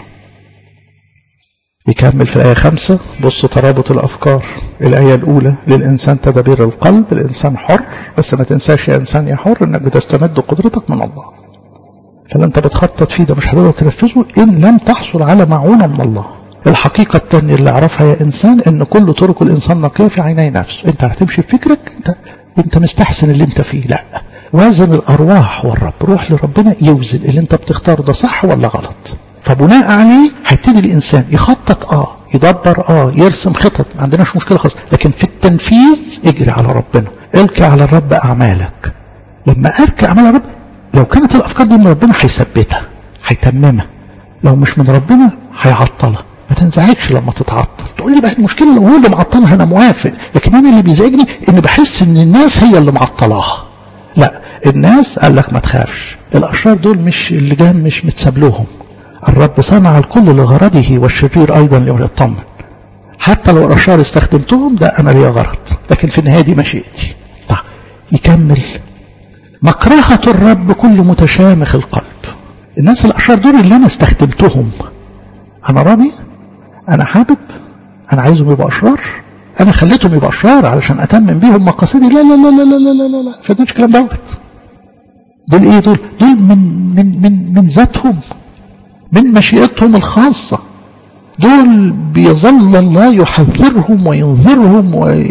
يكمل في الآية خمسة بص ترابط الأفكار الآية الأولى للإنسان تدبير القلب الإنسان حر بس ما تنساش يا إنسان يا حر إنك بتستمد قدرتك من الله فاللي أنت بتخطط فيه ده مش هتقدر تنفذه إن لم تحصل على معونة من الله الحقيقة الثانية اللي أعرفها يا إنسان إن كل طرق الإنسان نقية في عيني نفسه أنت هتمشي بفكرك أنت أنت مستحسن اللي أنت فيه لا وازن الأرواح والرب روح لربنا يوزن اللي أنت بتختار ده صح ولا غلط فبناء عليه هيبتدي الإنسان يخطط آه يدبر آه يرسم خطط ما عندناش مشكلة خالص لكن في التنفيذ اجري على ربنا القي على الرب أعمالك لما أركي أعمال الرب لو كانت الأفكار دي من ربنا هيثبتها هيتممها لو مش من ربنا هيعطلها ما تنزعجش لما تتعطل تقول لي بقى المشكله لو هو اللي معطلها انا موافق لكن انا اللي بيزعجني ان بحس ان الناس هي اللي معطلاها لا الناس قال لك ما تخافش الاشرار دول مش اللي جاي مش متساب لهم الرب صنع الكل لغرضه والشرير ايضا ليطمن حتى لو الاشرار استخدمتهم ده انا ليا غرض لكن في النهايه دي مشيئتي طيب يكمل مكرهة الرب كل متشامخ القلب الناس الاشرار دول اللي انا استخدمتهم انا راضي انا حابب انا عايزهم يبقوا اشرار انا خليتهم يبقوا اشرار علشان اتمم بيهم مقاصدي لا لا لا لا لا لا لا لا لا فدوش الكلام دوت دول ايه دول دول من من من من ذاتهم من مشيئتهم الخاصة دول بيظل الله يحذرهم وينذرهم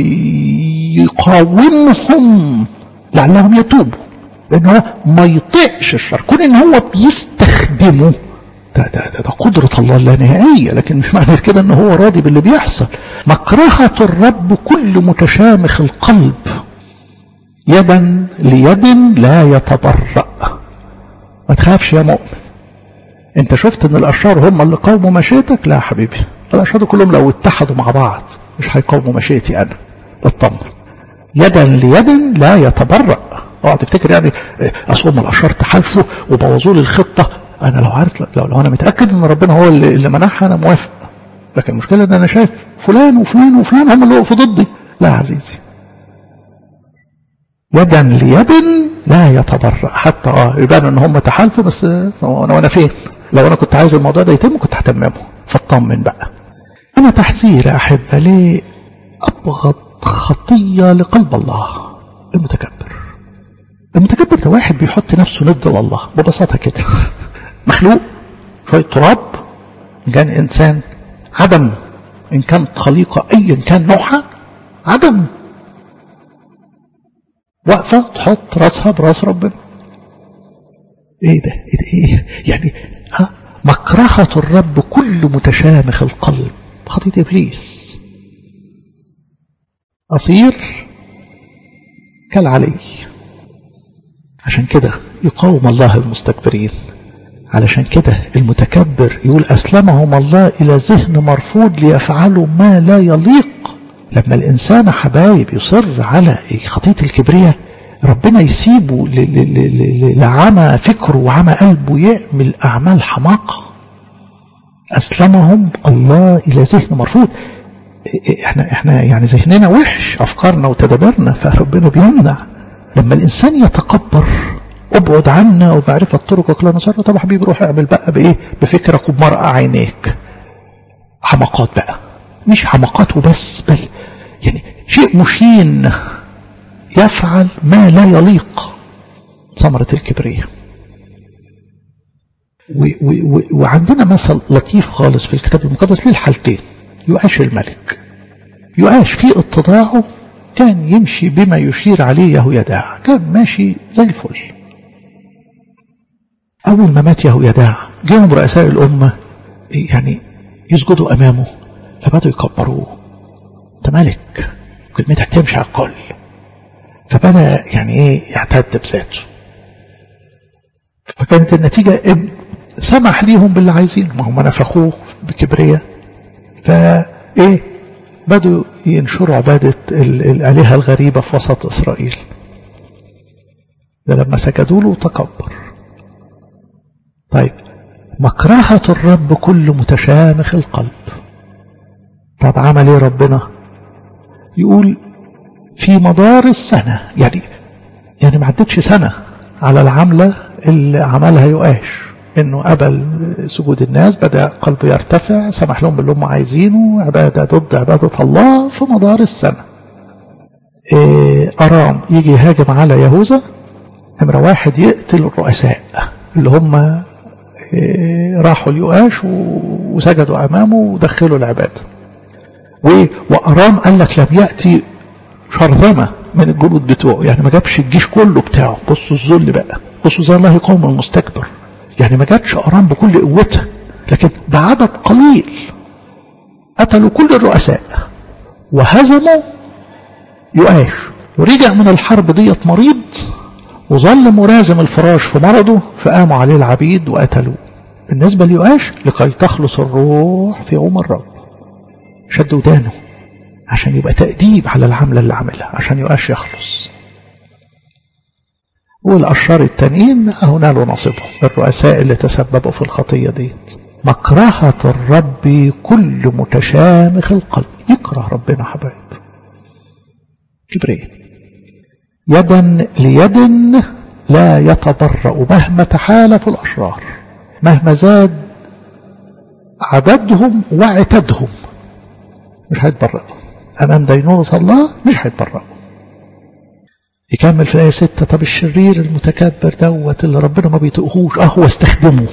ويقاومهم لعلهم يتوبوا لأنه هو ما يطيعش الشر كون ان هو بيستخدمه ده, ده, ده, ده قدرة الله اللانهائية لكن مش معنى كده ان هو راضي باللي بيحصل مكرهة الرب كل متشامخ القلب يدا ليد لا يتبرأ ما تخافش يا مؤمن انت شفت ان الاشرار هم اللي قاوموا مشيتك لا يا حبيبي الاشرار كلهم لو اتحدوا مع بعض مش هيقاوموا مشيتي انا اطمن يدا ليد لا يتبرأ اوعى تفتكر يعني اصل هم الاشرار تحالفوا وبوظوا لي الخطه انا لو عارف لو, لو انا متاكد ان ربنا هو اللي, اللي منحها انا موافق لكن المشكله ان انا شايف فلان وفلان وفلان هم اللي وقفوا ضدي لا يا عزيزي يدا ليد لا يتبرأ حتى اه يبان ان هم تحالفوا بس انا وانا فين لو انا كنت عايز الموضوع ده يتم كنت هتممه فاطمن بقى انا تحذير يا احبه ليه ابغض خطيه لقلب الله المتكبر المتكبر ده واحد بيحط نفسه ند لله ببساطه كده مخلوق شويه تراب ان كان انسان عدم ان كانت خليقه ايا كان نوعها عدم واقفة تحط راسها براس ربنا ايه ده ايه ده ايه يعني ها مكرهة الرب كل متشامخ القلب خطية ابليس اصير كالعلي عشان كده يقاوم الله المستكبرين علشان كده المتكبر يقول أسلمهم الله إلى ذهن مرفوض ليفعلوا ما لا يليق لما الإنسان حبايب يصر على خطية الكبرياء ربنا يسيبه لعمى فكره وعمى قلبه يعمل أعمال حماقة أسلمهم الله إلى ذهن مرفوض احنا احنا يعني ذهننا وحش افكارنا وتدابيرنا فربنا بيمنع لما الانسان يتكبر ابعد عنا ومعرفة طرقك لا نصر طب حبيبي روح اعمل بقى بايه بفكرك وبمرأة عينيك حماقات بقى مش حماقات وبس بل يعني شيء مشين يفعل ما لا يليق ثمرة الكبرياء وعندنا مثل لطيف خالص في الكتاب المقدس للحالتين يؤاش الملك يؤاش في اتضاعه كان يمشي بما يشير عليه يهويداع كان ماشي زي الفل أول ما مات يهويداع جاهم رؤساء الأمة يعني يسجدوا أمامه فبدأوا يكبروه أنت ملك كلمتك تمشي على الكل فبدأ يعني إيه يعتد بذاته فكانت النتيجة إن سمح ليهم باللي عايزين ما هم نفخوه بكبرية فإيه بدوا ينشروا عبادة الآلهة الغريبة في وسط إسرائيل ده لما سجدوا له تكبر طيب مكرهة الرب كل متشامخ القلب طب عمل ايه ربنا يقول في مدار السنة يعني يعني ما عدتش سنة على العملة اللي عملها يؤاش انه قبل سجود الناس بدأ قلبه يرتفع سمح لهم باللي هم عايزينه عبادة ضد عبادة الله في مدار السنة إيه أرام يجي يهاجم على يهوذا نمرة واحد يقتل الرؤساء اللي هم إيه راحوا اليؤاش وسجدوا أمامه ودخلوا العبادة وأرام قال لك لم يأتي شرذمة من الجنود بتوعه يعني ما جابش الجيش كله بتاعه بصوا الذل بقى بصوا زي الله قوم المستكبر يعني ما جاتش أرام بكل قوتها لكن بعدد قليل قتلوا كل الرؤساء وهزموا يؤاش ورجع من الحرب ديت مريض وظل مرازم الفراش في مرضه فقاموا عليه العبيد وقتلوه بالنسبة ليؤاش لكي تخلص الروح في يوم الرب شد ودانه عشان يبقى تأديب على العملة اللي عملها عشان يؤاش يخلص والأشرار التانيين أهو نالوا نصيبهم الرؤساء اللي تسببوا في الخطية ديت مكرهة الرب كل متشامخ القلب يكره ربنا حبايب كبرية يدا ليد لا يتبرأ مهما تحالف الأشرار مهما زاد عددهم وعتدهم مش هيتبرأوا أمام دينونة الله مش هيتبرأوا يكمل في آية ستة طب الشرير المتكبر دوت اللي ربنا ما بيطقهوش اه هو استخدمه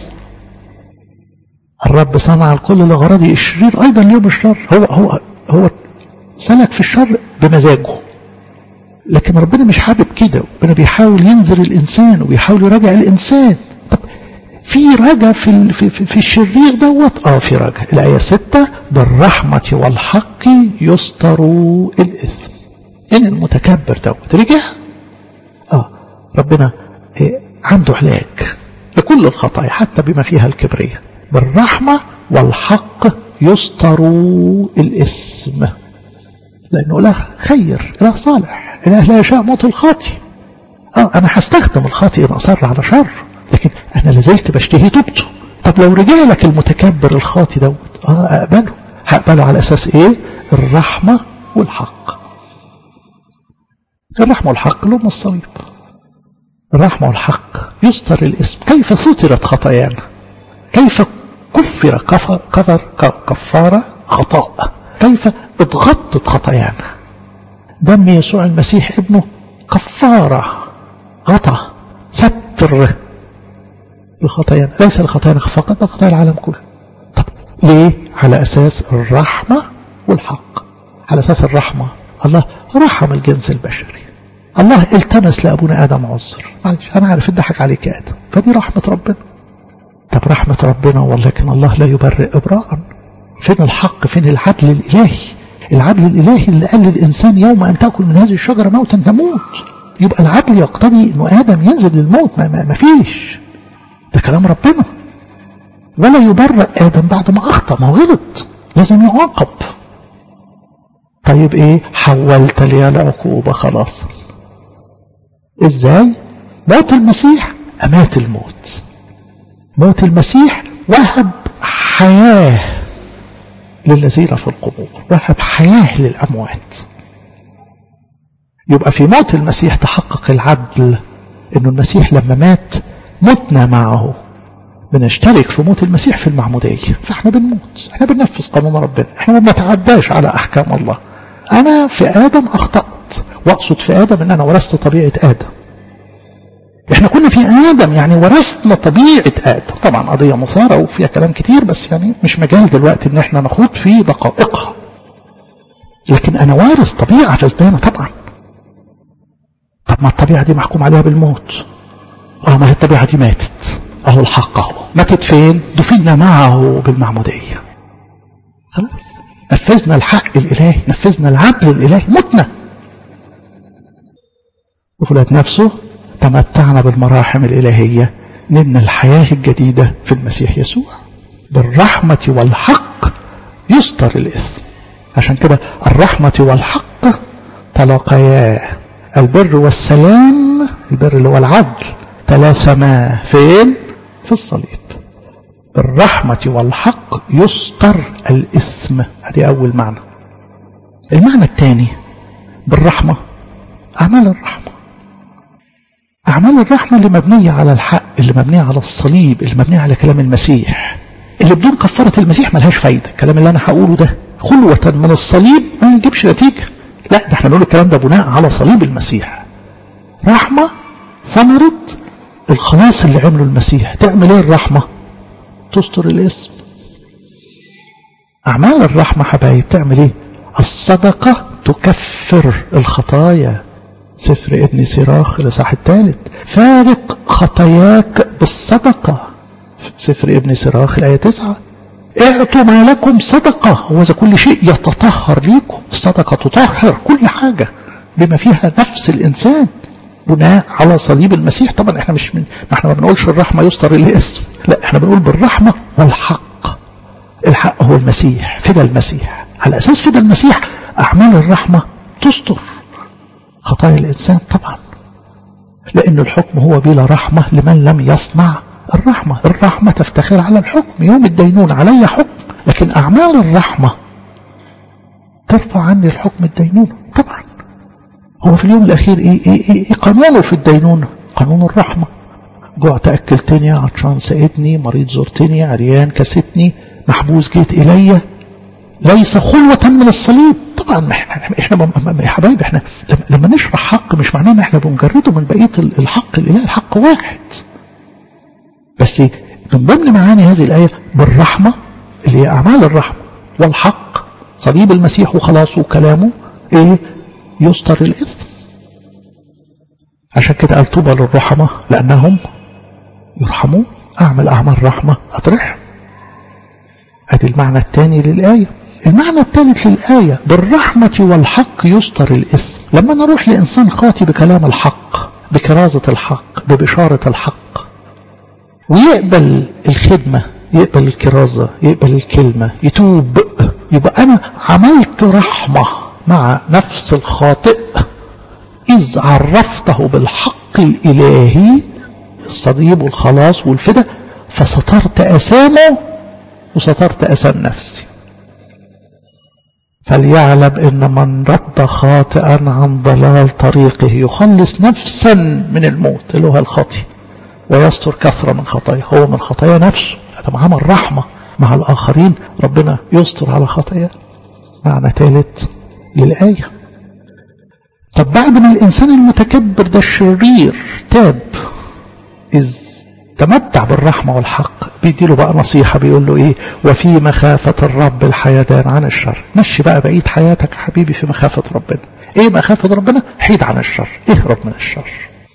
الرب صنع الكل لغرضه الشرير أيضا اليوم الشر هو هو هو سلك في الشر بمزاجه لكن ربنا مش حابب كده ربنا بيحاول ينزل الإنسان وبيحاول يراجع الإنسان طب في رجا في, في, في, في الشرير دوت اه في رجا الآية ستة بالرحمة والحق يستر الإثم إن المتكبر دوت رجع اه ربنا إيه عنده علاج لكل الخطايا حتى بما فيها الكبرية بالرحمة والحق يستر الاسم لأنه له خير له صالح إله لا يشاء موت الخاطي اه أنا هستخدم الخاطئ إن أصر على شر لكن أنا لازلت بشتهي توبته طب لو رجع لك المتكبر الخاطي دوت اه أقبله هقبله على أساس إيه الرحمة والحق الرحمة والحق لهم الصليب الرحمة والحق يستر الاسم كيف سترت خطايانا كيف كفر كفر كفر كفارة خطاء كيف اتغطت خطايانا دم يسوع المسيح ابنه كفارة غطى ستر الخطايانا ليس الخطايا فقط بل خطايا العالم كله طب ليه على أساس الرحمة والحق على أساس الرحمة الله رحم الجنس البشري الله التمس لأبونا آدم عذر معلش أنا عارف الضحك عليك يا آدم فدي رحمة ربنا طب رحمة ربنا ولكن الله لا يبرئ إبراء فين الحق فين العدل الإلهي العدل الإلهي اللي قال للإنسان يوم أن تأكل من هذه الشجرة موتا تموت يبقى العدل يقتضي أنه آدم ينزل للموت ما, ما, ما فيش ده كلام ربنا ولا يبرأ آدم بعد ما أخطأ ما غلط لازم يعاقب طيب إيه حولت لي العقوبة خلاص إزاي موت المسيح أمات الموت موت المسيح وهب حياة للذين في القبور وهب حياة للأموات يبقى في موت المسيح تحقق العدل انه المسيح لما مات متنا معه بنشترك في موت المسيح في المعمودية فاحنا بنموت احنا بننفذ قانون ربنا احنا ما بنتعداش على احكام الله انا في ادم اخطأت واقصد في ادم ان انا ورثت طبيعة ادم احنا كنا في ادم يعني ورثنا طبيعة ادم طبعا قضية مثارة وفيها كلام كتير بس يعني مش مجال دلوقتي ان احنا نخوض في دقائقها لكن انا وارث طبيعة فزدانة طبعا طب ما الطبيعة دي محكوم عليها بالموت اه ما هي الطبيعة دي ماتت اهو الحق اهو ماتت فين دفنا معه بالمعمودية خلاص نفذنا الحق الالهي نفذنا العدل الالهي متنا وفلات نفسه تمتعنا بالمراحم الالهية نلنا الحياة الجديدة في المسيح يسوع بالرحمة والحق يستر الإثم عشان كده الرحمة والحق تلاقيا البر والسلام البر اللي هو العدل تلاسما فين في الصليب بالرحمة والحق يستر الإثم هذه أول معنى المعنى الثاني بالرحمة أعمال الرحمة أعمال الرحمة اللي مبنية على الحق اللي مبنية على الصليب اللي مبنية على كلام المسيح اللي بدون كفارة المسيح ملهاش فايدة الكلام اللي أنا هقوله ده خلوة من الصليب ما يجيبش نتيجة لا ده احنا نقول الكلام ده بناء على صليب المسيح رحمة ثمرة الخلاص اللي عمله المسيح تعمل ايه الرحمة تستر الاسم أعمال الرحمة حبايب تعمل ايه الصدقة تكفر الخطايا سفر ابن سراخ الإصحاح الثالث فارق خطاياك بالصدقة سفر ابن سراخ الآية 9 اعطوا ما لكم صدقة وإذا كل شيء يتطهر ليكم الصدقة تطهر كل حاجة بما فيها نفس الإنسان بناء على صليب المسيح طبعا احنا مش من ما احنا ما بنقولش الرحمة يستر الاسم لا احنا بنقول بالرحمة والحق الحق هو المسيح فدى المسيح على أساس فدى المسيح أعمال الرحمة تستر خطايا الإنسان طبعا لأن الحكم هو بلا رحمة لمن لم يصنع الرحمة الرحمة تفتخر على الحكم يوم الدينون علي حكم لكن أعمال الرحمة ترفع عني الحكم الدينون طبعا هو في اليوم الأخير إيه, إيه, إيه, إيه قانونه في الدينونة قانون الرحمة جعت أكلتني عطشان سقتني مريض زرتني عريان كستني محبوس جيت إلي ليس خلوة من الصليب طبعا ما احنا احنا يا حبايبي احنا لما نشرح حق مش معناه ان احنا بنجرده من بقيه الحق الالهي الحق واحد بس من ضمن معاني هذه الايه بالرحمه اللي هي اعمال الرحمه والحق صليب المسيح وخلاصه وكلامه ايه يستر الاثم عشان كده قال طوبى للرحمه لانهم يرحمون اعمل اعمال رحمه اطرح ادي المعنى الثاني للايه المعنى الثالث للآية بالرحمة والحق يستر الإثم لما نروح لإنسان خاطي بكلام الحق بكرازة الحق ببشارة الحق ويقبل الخدمة يقبل الكرازة يقبل الكلمة يتوب يبقى أنا عملت رحمة مع نفس الخاطئ إذ عرفته بالحق الإلهي الصليب والخلاص والفدى فسترت أسامه وسترت أسام نفسي فليعلم ان من رد خاطئا عن ضلال طريقه يخلص نفسا من الموت اللي هو الخطي ويستر كثرة من خطايا هو من خطايا نفسه هذا عمل رحمة مع الآخرين ربنا يستر على خطايا معنى ثالث للآية طب بعد ما الإنسان المتكبر ده الشرير تاب إذ تمتع بالرحمة والحق بيديله بقى نصيحة بيقول له ايه وفي مخافة الرب الحيدان عن الشر مشي بقى بقية حياتك يا حبيبي في مخافة ربنا ايه مخافة ربنا حيد عن الشر اهرب من الشر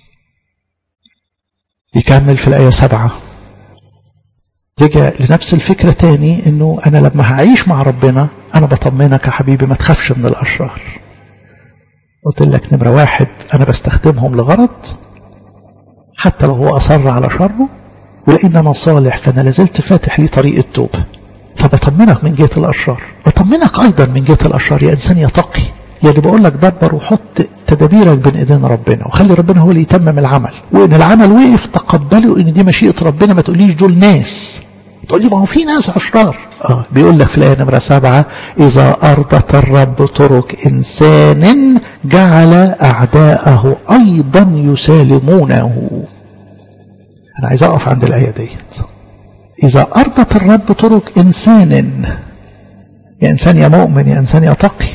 يكمل في الآية سبعة رجع لنفس الفكرة تاني انه انا لما هعيش مع ربنا انا بطمنك يا حبيبي ما تخافش من الاشرار قلت لك نمرة واحد انا بستخدمهم لغرض حتى لو هو أصر على شره ولان انا صالح فانا لازلت فاتح لي طريق التوبه فبطمنك من جهه الاشرار بطمنك ايضا من جهه الاشرار يا انسان يتقي يا اللي بقول لك دبر وحط تدابيرك بين ايدين ربنا وخلي ربنا هو اللي يتمم العمل وان العمل وقف تقبله ان دي مشيئه ربنا ما تقوليش دول ناس تقول لي ما هو في ناس اشرار اه بيقول لك في الايه نمره سبعه اذا ارضت الرب طرق انسان جعل اعداءه ايضا يسالمونه انا عايز اقف عند الايه ديت اذا ارضت الرب طرق انسان يا انسان يا مؤمن يا انسان يا تقي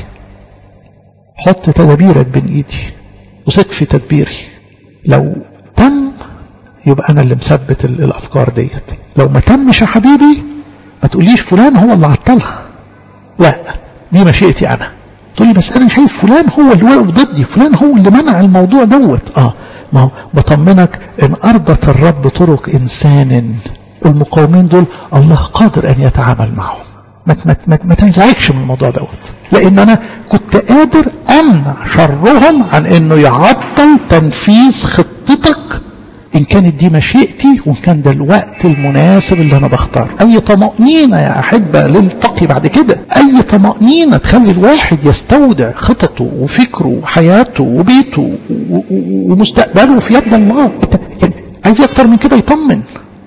حط تدابيرك بين ايدي وثق في تدبيري لو تم يبقى انا اللي مثبت الافكار ديت لو ما تمش يا حبيبي ما تقوليش فلان هو اللي عطلها لا دي مشيئتي انا تقولي بس انا شايف فلان هو اللي واقف ضدي فلان هو اللي منع الموضوع دوت اه ما هو بطمنك ان ارضت الرب طرق انسان المقاومين دول الله قادر ان يتعامل معهم ما ما ما, ما تنزعجش من الموضوع دوت لان انا كنت قادر امنع شرهم عن انه يعطل تنفيذ خطتك ان كانت دي مشيئتي وان كان ده الوقت المناسب اللي انا بختاره اي طمأنينة يا احبة للتقي بعد كده اي طمأنينة تخلي الواحد يستودع خططه وفكره وحياته وبيته ومستقبله في يد الله انت يعني عايز اكتر من كده يطمن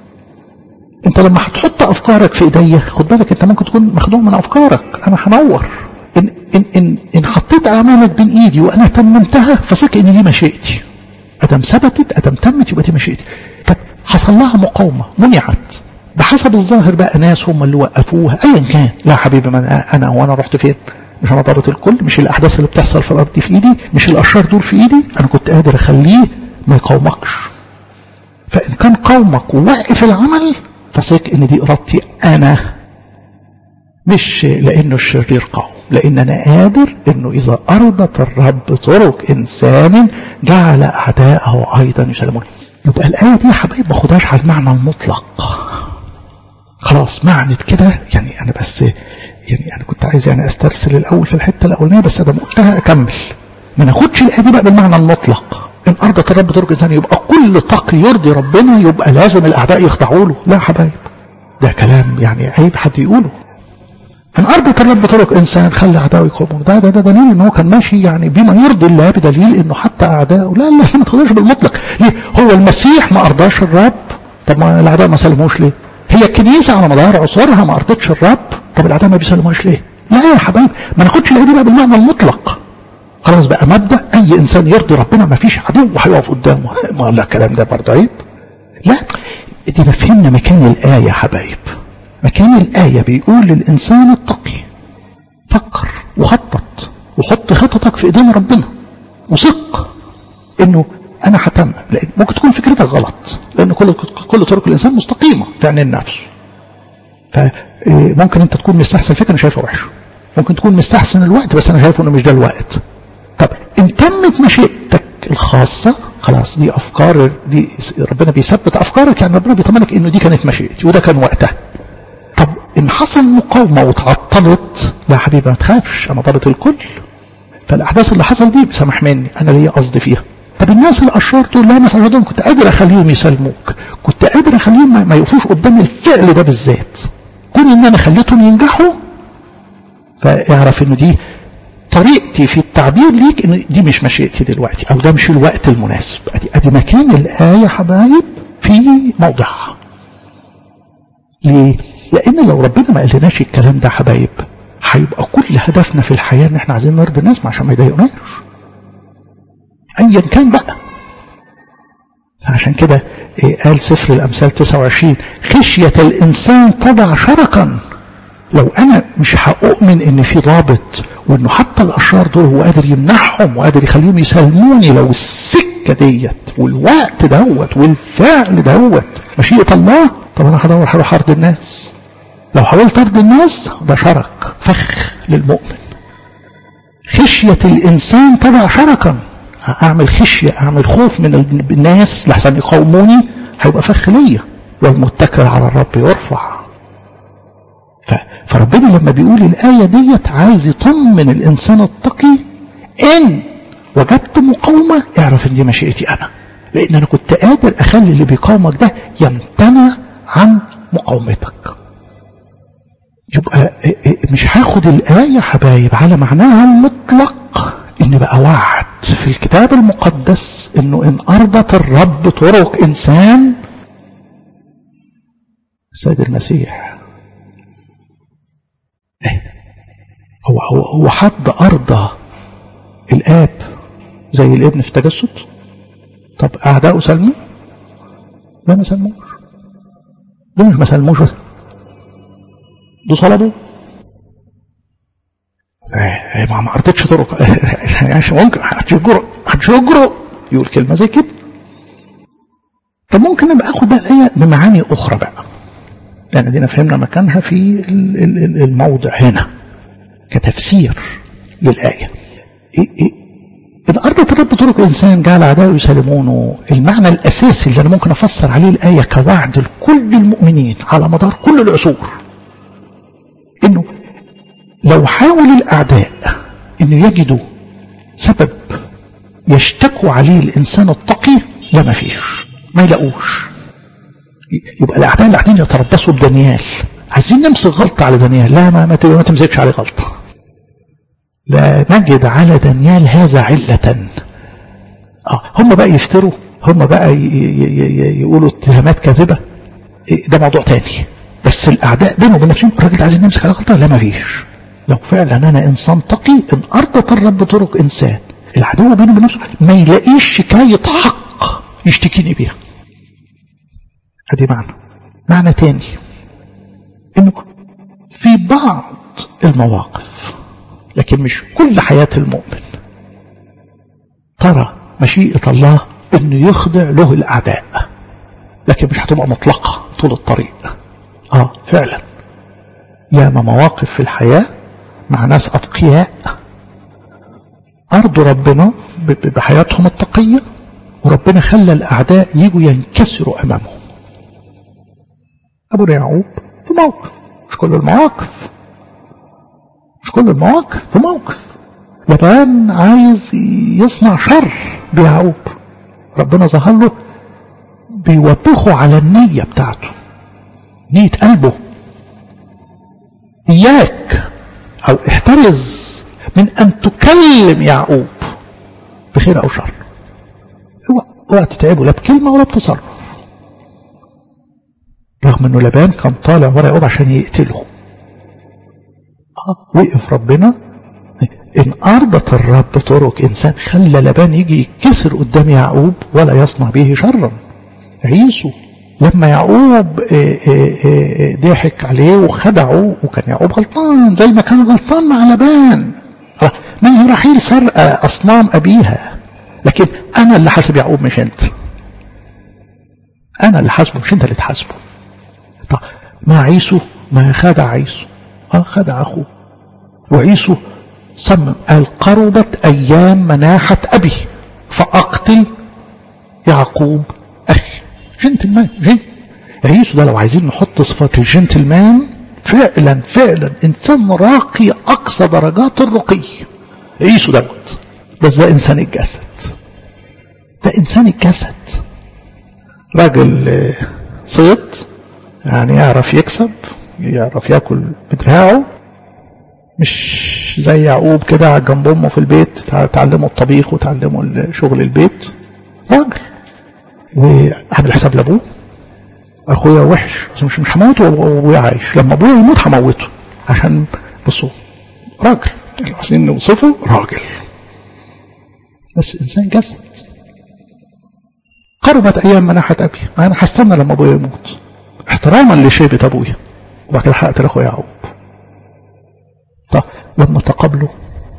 انت لما هتحط افكارك في ايديا خد بالك انت ممكن تكون مخدوع من افكارك انا هنور ان ان ان ان حطيت اعمالك بين ايدي وانا تممتها فثق ان دي مشيئتي ادم ثبتت ادم تمت يبقى دي مشيئتي طب حصل لها مقاومه منعت بحسب الظاهر بقى ناس هم اللي وقفوها ايا كان لا حبيبي ما انا وانا رحت فين مش انا ضابط الكل مش الاحداث اللي بتحصل في الارض دي في ايدي مش الاشرار دول في ايدي انا كنت قادر اخليه ما يقاومكش فان كان قومك ووقف العمل فثق ان دي ارادتي انا مش لانه الشرير قوم لان انا قادر انه اذا ارضت الرب طرق انسان جعل اعداءه ايضا يسلمون يبقى الايه دي يا حبايب ما خدهاش على المعنى المطلق خلاص معنت كده يعني انا بس يعني انا كنت عايز يعني استرسل الاول في الحته الاولانيه بس ادام قلتها اكمل ما ناخدش الايه دي بقى بالمعنى المطلق ان ارضت الرب طرق انسان يبقى كل تقي يرضي ربنا يبقى لازم الاعداء يخضعوا له لا يا حبايب ده كلام يعني عيب حد يقوله ان ارضت الرب طرق انسان خلى اعدائه يقوموا ده ده ده دليل ان هو كان ماشي يعني بما يرضي الله بدليل انه حتى اعدائه لا لا ما تاخدوش بالمطلق ليه هو المسيح ما ارضاش الرب طب ما الاعداء ما سلموش ليه هي الكنيسه على مدار عصورها ما ارضتش الرب طب الاعداء ما بيسلموش ليه لا يا حبايب ما ناخدش الايه دي بقى بالمعنى المطلق خلاص بقى مبدا اي انسان يرضي ربنا ما فيش عدو هيقف قدامه ما لا الكلام ده برضه عيب لا دي فهمنا مكان الايه يا حبايب مكان الآية بيقول للإنسان التقي فكر وخطط وحط خططك في إيدين ربنا وثق إنه أنا هتم لأن ممكن تكون فكرتك غلط لأن كل كل طرق الإنسان مستقيمة في عين النفس فممكن أنت تكون مستحسن فكرة أنا شايفها وحشة ممكن تكون مستحسن الوقت بس أنا شايفه إنه مش ده الوقت طب إن تمت مشيئتك الخاصة خلاص دي أفكار دي ربنا بيثبت أفكارك يعني ربنا بيطمنك إنه دي كانت مشيئتي وده كان وقتها طب ان حصل مقاومة وتعطلت لا حبيبي ما تخافش انا ضرت الكل فالاحداث اللي حصل دي بسامح مني انا ليا قصد فيها طب الناس الاشرار دول لا مثلا دول كنت قادر اخليهم يسلموك كنت قادر اخليهم ما يقفوش قدام الفعل ده بالذات كون ان انا خليتهم ينجحوا فاعرف انه دي طريقتي في التعبير ليك ان دي مش مشيئتي دلوقتي او ده مش الوقت المناسب ادي ادي مكان الايه يا حبايب في موضعها ليه؟ لان لو ربنا ما قالناش الكلام ده حبايب هيبقى كل هدفنا في الحياه ان احنا عايزين نرضي الناس عشان ما يضايقوناش ايا كان بقى فعشان كده قال سفر الامثال 29 خشيه الانسان تضع شركا لو انا مش هؤمن ان في ضابط وانه حتى الاشرار دول هو قادر يمنعهم وقادر يخليهم يسلموني لو السكه ديت والوقت دوت والفعل دوت مشيئه الله طب انا هدور هروح ارضي الناس لو حاولت ارضي الناس ده شرك فخ للمؤمن خشية الإنسان تضع شركا أعمل خشية أعمل خوف من الناس لحسن يقاوموني هيبقى فخ ليا والمتكل على الرب يرفع فربنا لما بيقول الآية ديت عايز يطمن الإنسان التقي إن وجدت مقاومة اعرف إن دي مشيئتي أنا لان انا كنت قادر اخلي اللي بيقاومك ده يمتنع عن مقاومتك يبقى مش هاخد الآية يا حبايب على معناها المطلق ان بقى وعد في الكتاب المقدس انه ان ارضت الرب طرق انسان السيد المسيح هو هو هو حد ارضى الاب زي الابن في التجسد طب اعداؤه سلموا لا ما سلموش دول مش ما سلموش بس دول صلبوا ما ما عرضتش طرق يعني ممكن هتشجره هتشجره يقول كلمه زي كده طب ممكن ابقى اخد بقى الايه بمعاني اخرى بقى يعني دينا فهمنا مكانها في الموضع هنا كتفسير للايه إيه إيه إن أرضت الرب طرق إنسان جعل أعداءه يسلمونه المعنى الأساسي اللي أنا ممكن أفسر عليه الآية كوعد لكل المؤمنين على مدار كل العصور إنه لو حاول الأعداء إنه يجدوا سبب يشتكوا عليه الإنسان التقي لا ما فيش ما يلاقوش يبقى الأعداء اللي قاعدين يتربصوا بدانيال عايزين نمسك غلطة على دانيال لا ما, ما, ما تمسكش عليه غلطة لا نجد على دانيال هذا علة آه هم بقى يفتروا هم بقى يقولوا اتهامات كاذبة ده موضوع تاني بس الأعداء بينهم وبين نفسهم الراجل ده عايزين نمسك على غلطة لا ما فيش لو فعلا أنا إنسان تقي إن أرضت الرب طرق إنسان العدو بينه وبين نفسه ما يلاقيش شكاية حق يشتكيني بيها هذه معنى معنى تاني إنه في بعض المواقف لكن مش كل حياة المؤمن ترى مشيئة الله انه يخضع له الاعداء لكن مش هتبقى مطلقة طول الطريق اه فعلا ياما مواقف في الحياة مع ناس اتقياء ارضوا ربنا بحياتهم التقية وربنا خلى الاعداء يجوا ينكسروا امامهم ابو يعقوب في موقف مش كل المواقف مش كل المواقف في موقف لبان عايز يصنع شر بيعقوب ربنا ظهر له بيوبخه على النية بتاعته نية قلبه إياك أو احترز من أن تكلم يعقوب بخير أو شر اوعى تتعبه لا بكلمة ولا بتصرف رغم أنه لبان كان طالع ورا يعقوب عشان يقتله وقف ربنا إن أرضت الرب طرق إنسان خلى لبان يجي يتكسر قدام يعقوب ولا يصنع به شرا عيسو لما يعقوب ضحك عليه وخدعه وكان يعقوب غلطان زي ما كان غلطان مع لبان ما هي رحيل سرقة أصنام أبيها لكن أنا اللي حاسب يعقوب مش أنت أنا اللي حاسبه مش أنت اللي تحاسبه طب مع عيسو ما خدع عيسو اه خدع أخوه وعيسو صمم قال قربت أيام مناحة أبي فأقتل يعقوب أخي جنتلمان جن عيسو ده لو عايزين نحط صفات الجنتلمان فعلا فعلا إنسان راقي أقصى درجات الرقي عيسو دوت بس ده إنسان الجسد ده إنسان الجسد راجل صيد يعني يعرف يكسب يعرف ياكل بدراعه مش زي يعقوب كده على جنب امه في البيت تعلموا الطبيخ وتعلموا شغل البيت راجل وعامل حساب لابوه اخويا وحش بس مش مش هموته وابويا عايش لما ابويا يموت هموته عشان بصوا راجل يعني عايزين نوصفه راجل بس انسان جسد قربت ايام مناحة ابي ما انا هستنى لما ابويا يموت احتراما لشيبة ابويا وبعد كده هقتل اخويا يعقوب طب لما تقابله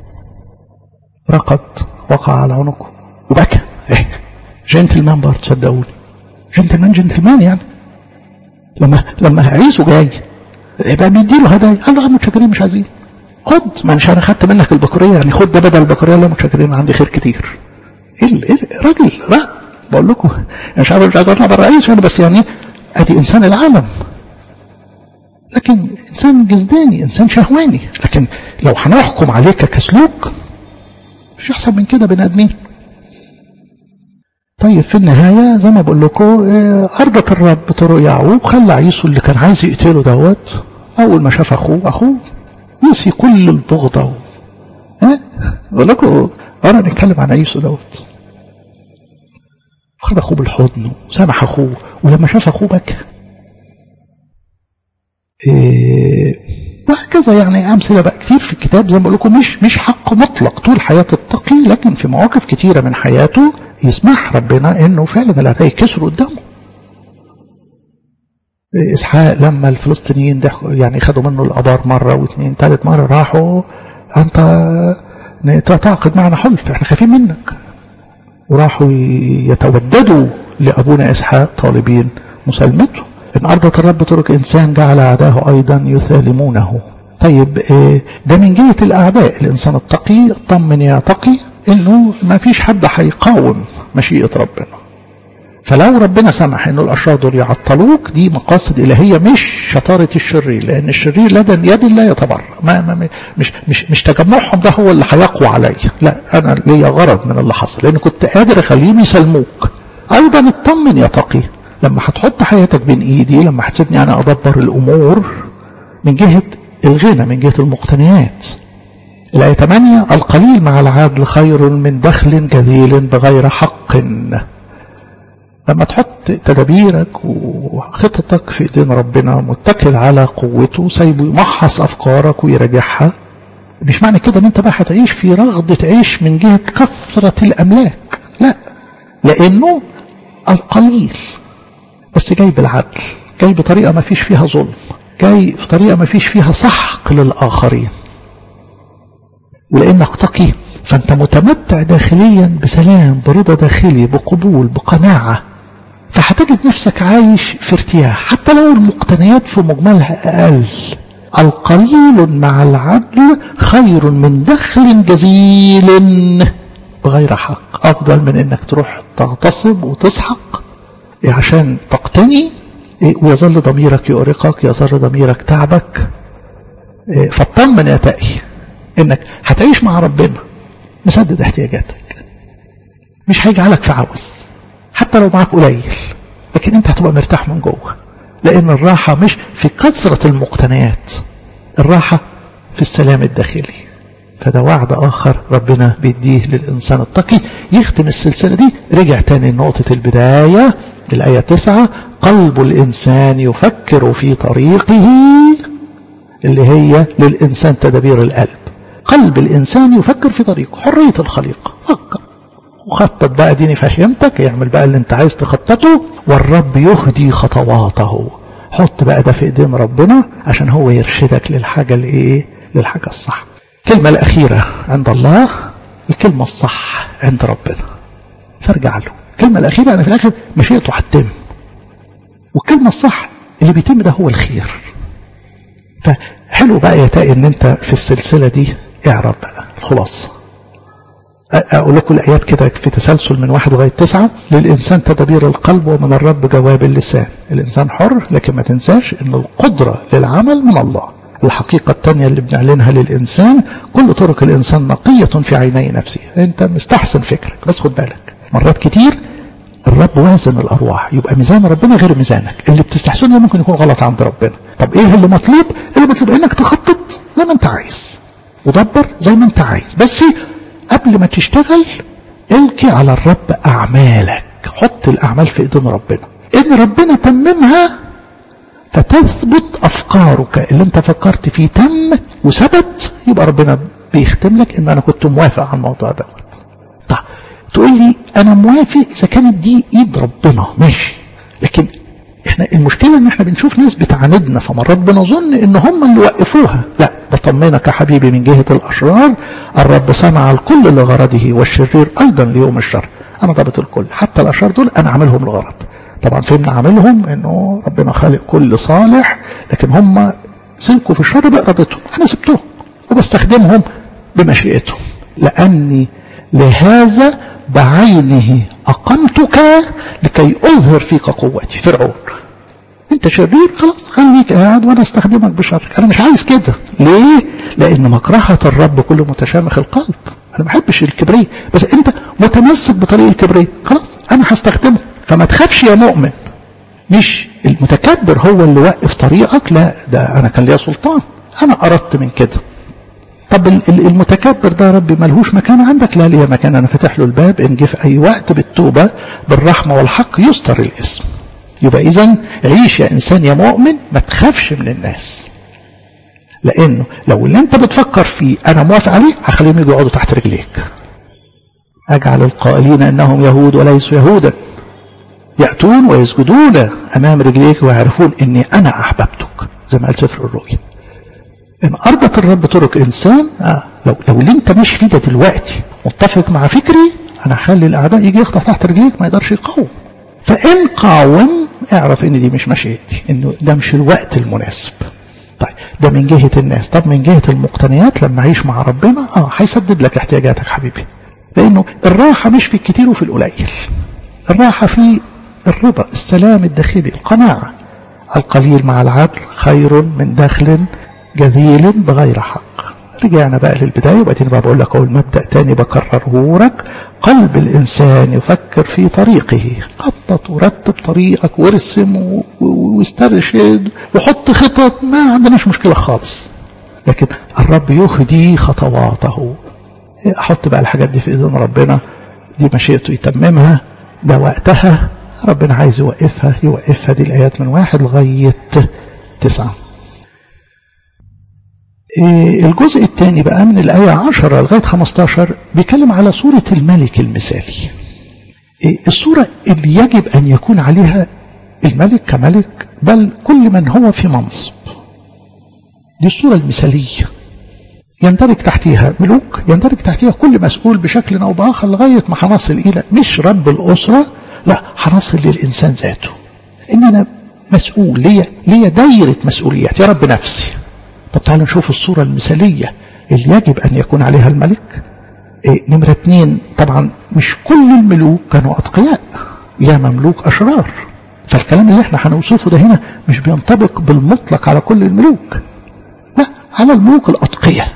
رقد وقع على عنقه وبكى ايه جنتلمان برضه صدقوني جنتلمان جنتلمان يعني لما لما عيسو جاي يبقى بيديله هدايا قال له متشكرين مش عايزين خد ما مش انا خدت منك البكوريه يعني خد ده بدل البكوريه لا متشكرين عندي خير كتير ايه ايه راجل لا بقول لكم مش عارف مش عايز اطلع بره عيش انا بس يعني ادي انسان العالم لكن انسان جزداني انسان شهواني لكن لو هنحكم عليك كسلوك مش احسن من كده بني ادمين طيب في النهاية زي ما بقول لكم أرضت الرب طرق يعقوب خلى عيسو اللي كان عايز يقتله دوت أول ما شاف أخوه أخوه نسي كل البغضة ها بقول لكم أنا نتكلم عن عيسو دوت خد أخوه بالحضن وسامح أخوه ولما شاف أخوه بكى إيه وهكذا يعني أمثلة بقى كتير في الكتاب زي ما بقول لكم مش مش حق مطلق طول حياة التقي لكن في مواقف كتيرة من حياته يسمح ربنا إنه فعلا الأعداء يكسروا قدامه إسحاق لما الفلسطينيين ضحكوا يعني خدوا منه الآبار مرة واثنين ثالث مرة راحوا أنت تعقد معنا حلف احنا خايفين منك وراحوا يتوددوا لأبونا إسحاق طالبين مسالمته إن أرضت الرب ترك إنسان جعل أعداه أيضا يثالمونه طيب ده من جهة الأعداء الإنسان التقي اطمن يا تقي إنه ما فيش حد هيقاوم مشيئة ربنا فلو ربنا سمح انه الاشرار دول يعطلوك دي مقاصد الهيه مش شطاره الشرير لان الشرير لدى يد لا يتبرع ما, ما مش مش مش تجمعهم ده هو اللي هيقوى عليا لا انا ليا غرض من اللي حصل لان كنت قادر اخليهم يسلموك ايضا اطمن يا تقي لما هتحط حياتك بين ايدي لما هتسيبني انا ادبر الامور من جهه الغنى من جهه المقتنيات الآية 8 القليل مع العدل خير من دخل جذيل بغير حق لما تحط تدابيرك وخططك في ايدين ربنا متكل على قوته سايبه يمحص افكارك ويراجعها مش معنى كده ان انت بقى هتعيش في رغدة عيش من جهة كثرة الاملاك لا لانه القليل بس جاي بالعدل جاي بطريقة ما فيش فيها ظلم جاي في طريقة ما فيش فيها سحق للآخرين ولأنك تقي فأنت متمتع داخليا بسلام برضا داخلي بقبول بقناعة فهتجد نفسك عايش في ارتياح حتى لو المقتنيات في مجملها أقل القليل مع العدل خير من دخل جزيل بغير حق أفضل من أنك تروح تغتصب وتسحق عشان تقتني ويظل ضميرك يؤرقك يظل ضميرك تعبك فاطمن يا تقي انك هتعيش مع ربنا مسدد احتياجاتك مش هيجعلك في عوز حتى لو معاك قليل لكن انت هتبقى مرتاح من جوه لان الراحة مش في كثرة المقتنيات الراحة في السلام الداخلي فده وعد آخر ربنا بيديه للإنسان التقي يختم السلسلة دي رجع تاني لنقطة البداية الآية تسعة قلب الإنسان يفكر في طريقه اللي هي للإنسان تدبير القلب قلب الإنسان يفكر في طريقه حرية الخليقة فكر وخطط بقى ديني فهمتك يعمل بقى اللي انت عايز تخططه والرب يهدي خطواته حط بقى ده في ايدين ربنا عشان هو يرشدك للحاجة الايه للحاجة الصح الكلمة الأخيرة عند الله الكلمة الصح عند ربنا فارجع له الكلمة الأخيرة أنا في الآخر مشيئته هتتم والكلمة الصح اللي بيتم ده هو الخير فحلو بقى يا تاء ان انت في السلسلة دي اعرف بقى الخلاصة أقول لكم الآيات كده في تسلسل من واحد لغاية تسعة للإنسان تدبير القلب ومن الرب جواب اللسان الإنسان حر لكن ما تنساش أن القدرة للعمل من الله الحقيقة الثانية اللي بنعلنها للإنسان كل طرق الإنسان نقية في عيني نفسه أنت مستحسن فكرك بس خد بالك مرات كتير الرب وازن الأرواح يبقى ميزان ربنا غير ميزانك اللي بتستحسنه ممكن يكون غلط عند ربنا طب إيه اللي مطلوب اللي مطلوب إنك تخطط زي ما أنت عايز ودبر زي ما أنت عايز بس قبل ما تشتغل القي على الرب أعمالك حط الأعمال في إيدين ربنا إن ربنا تممها فتثبت أفكارك اللي أنت فكرت فيه تم وثبت يبقى ربنا بيختم لك إن أنا كنت موافق على الموضوع دوت طيب تقول لي أنا موافق إذا كانت دي إيد ربنا ماشي لكن احنا المشكلة ان احنا بنشوف ناس بتعاندنا فمرات بنظن ان هم اللي وقفوها لا بطمنك يا حبيبي من جهة الاشرار الرب صنع الكل لغرضه والشرير ايضا ليوم الشر انا ضابط الكل حتى الاشرار دول انا عاملهم لغرض طبعا فهمنا عاملهم انه ربنا خالق كل صالح لكن هم سلكوا في الشر بارادتهم انا سبتهم وبستخدمهم بمشيئتهم لاني لهذا بعينه أقمتك لكي أظهر فيك قوتي فرعون انت شرير خلاص خليك قاعد وانا استخدمك بشرك انا مش عايز كده ليه لان مكرهة الرب كل متشامخ القلب انا ما بحبش الكبرية بس انت متمسك بطريق الكبرية خلاص انا هستخدمه فما تخافش يا مؤمن مش المتكبر هو اللي وقف طريقك لا ده انا كان ليا سلطان انا اردت من كده طب المتكبر ده ربي ملهوش مكان عندك لا ليه مكان انا فاتح له الباب ان جه في اي وقت بالتوبه بالرحمه والحق يستر الاسم يبقى اذا عيش يا انسان يا مؤمن ما تخافش من الناس لانه لو اللي انت بتفكر فيه انا موافق عليه هخليهم يجوا يقعدوا تحت رجليك اجعل القائلين انهم يهود وليسوا يهودا ياتون ويسجدون امام رجليك ويعرفون اني انا احببتك زي ما قال سفر الرؤيا ان ارضت الرب طرق انسان آه لو لو اللي انت ماشي فيه ده دلوقتي متفق مع فكري انا هخلي الاعداء يجي يخطف تحت رجليك ما يقدرش يقاوم فان قاوم اعرف ان دي مش مشيئتي انه ده مش الوقت المناسب طيب ده من جهه الناس طب من جهه المقتنيات لما اعيش مع ربنا اه هيسدد لك احتياجاتك حبيبي لانه الراحه مش في الكتير وفي القليل الراحه في الرضا السلام الداخلي القناعه القليل مع العدل خير من دخل جذيل بغير حق رجعنا بقى للبداية وبعدين بقى بقول لك أول مبدأ تاني بكرره لك قلب الإنسان يفكر في طريقه خطط ورتب طريقك وارسم واسترشد وحط خطط ما عندناش مشكلة خالص لكن الرب يهدي خطواته أحط بقى الحاجات دي في إذن ربنا دي مشيئته يتممها ده وقتها ربنا عايز يوقفها يوقفها دي الآيات من واحد لغاية تسعة الجزء الثاني بقى من الآية 10 لغاية 15 بيتكلم على صورة الملك المثالي الصورة اللي يجب أن يكون عليها الملك كملك بل كل من هو في منصب دي الصورة المثالية يندرج تحتها ملوك يندرج تحتها كل مسؤول بشكل أو بآخر لغاية ما هنصل إلى مش رب الأسرة لا هنصل للإنسان ذاته إن أنا مسؤول ليا ليا دايرة مسؤوليات يا رب نفسي طب تعالوا نشوف الصورة المثالية اللي يجب أن يكون عليها الملك إيه نمرة اتنين طبعا مش كل الملوك كانوا أتقياء يا مملوك أشرار فالكلام اللي احنا هنوصفه ده هنا مش بينطبق بالمطلق على كل الملوك لا على الملوك الأتقياء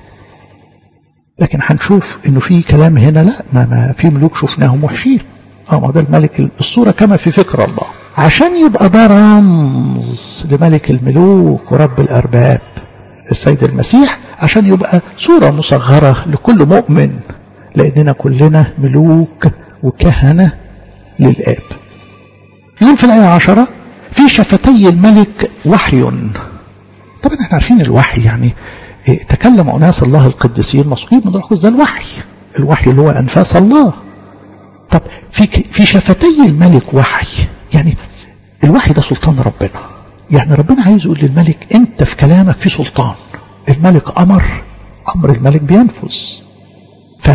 لكن هنشوف انه في كلام هنا لا ما, ما في ملوك شفناهم وحشين اه ما ده الملك الصورة كما في فكر الله عشان يبقى ده رمز لملك الملوك ورب الأرباب السيد المسيح عشان يبقى صورة مصغرة لكل مؤمن لأننا كلنا ملوك وكهنة للآب يقول في الآية عشرة في شفتي الملك وحي طبعا احنا عارفين الوحي يعني اه تكلم أناس الله القديسين مسؤولين من روح ده الوحي الوحي اللي هو أنفاس الله طب في في شفتي الملك وحي يعني الوحي ده سلطان ربنا يعني ربنا عايز يقول للملك انت في كلامك في سلطان الملك امر امر الملك بينفذ ف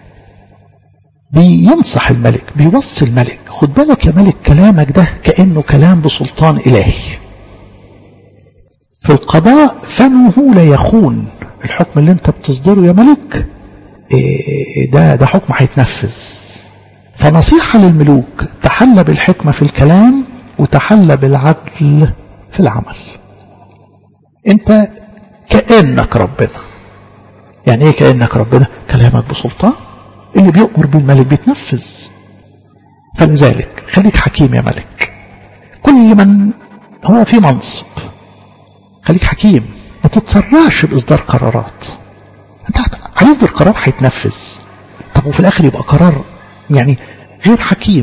بينصح الملك بيوصي الملك خد بالك يا ملك كلامك ده كانه كلام بسلطان الهي في القضاء فمه لا يخون الحكم اللي انت بتصدره يا ملك ده ده حكم هيتنفذ فنصيحة للملوك تحلى بالحكمة في الكلام وتحلى بالعدل في العمل انت كأنك ربنا يعني ايه كأنك ربنا كلامك بسلطان اللي بيأمر بالملك بيتنفذ فلذلك خليك حكيم يا ملك كل من هو في منصب خليك حكيم ما تتسرعش بإصدار قرارات انت هيصدر قرار هيتنفذ طب وفي الآخر يبقى قرار يعني غير حكيم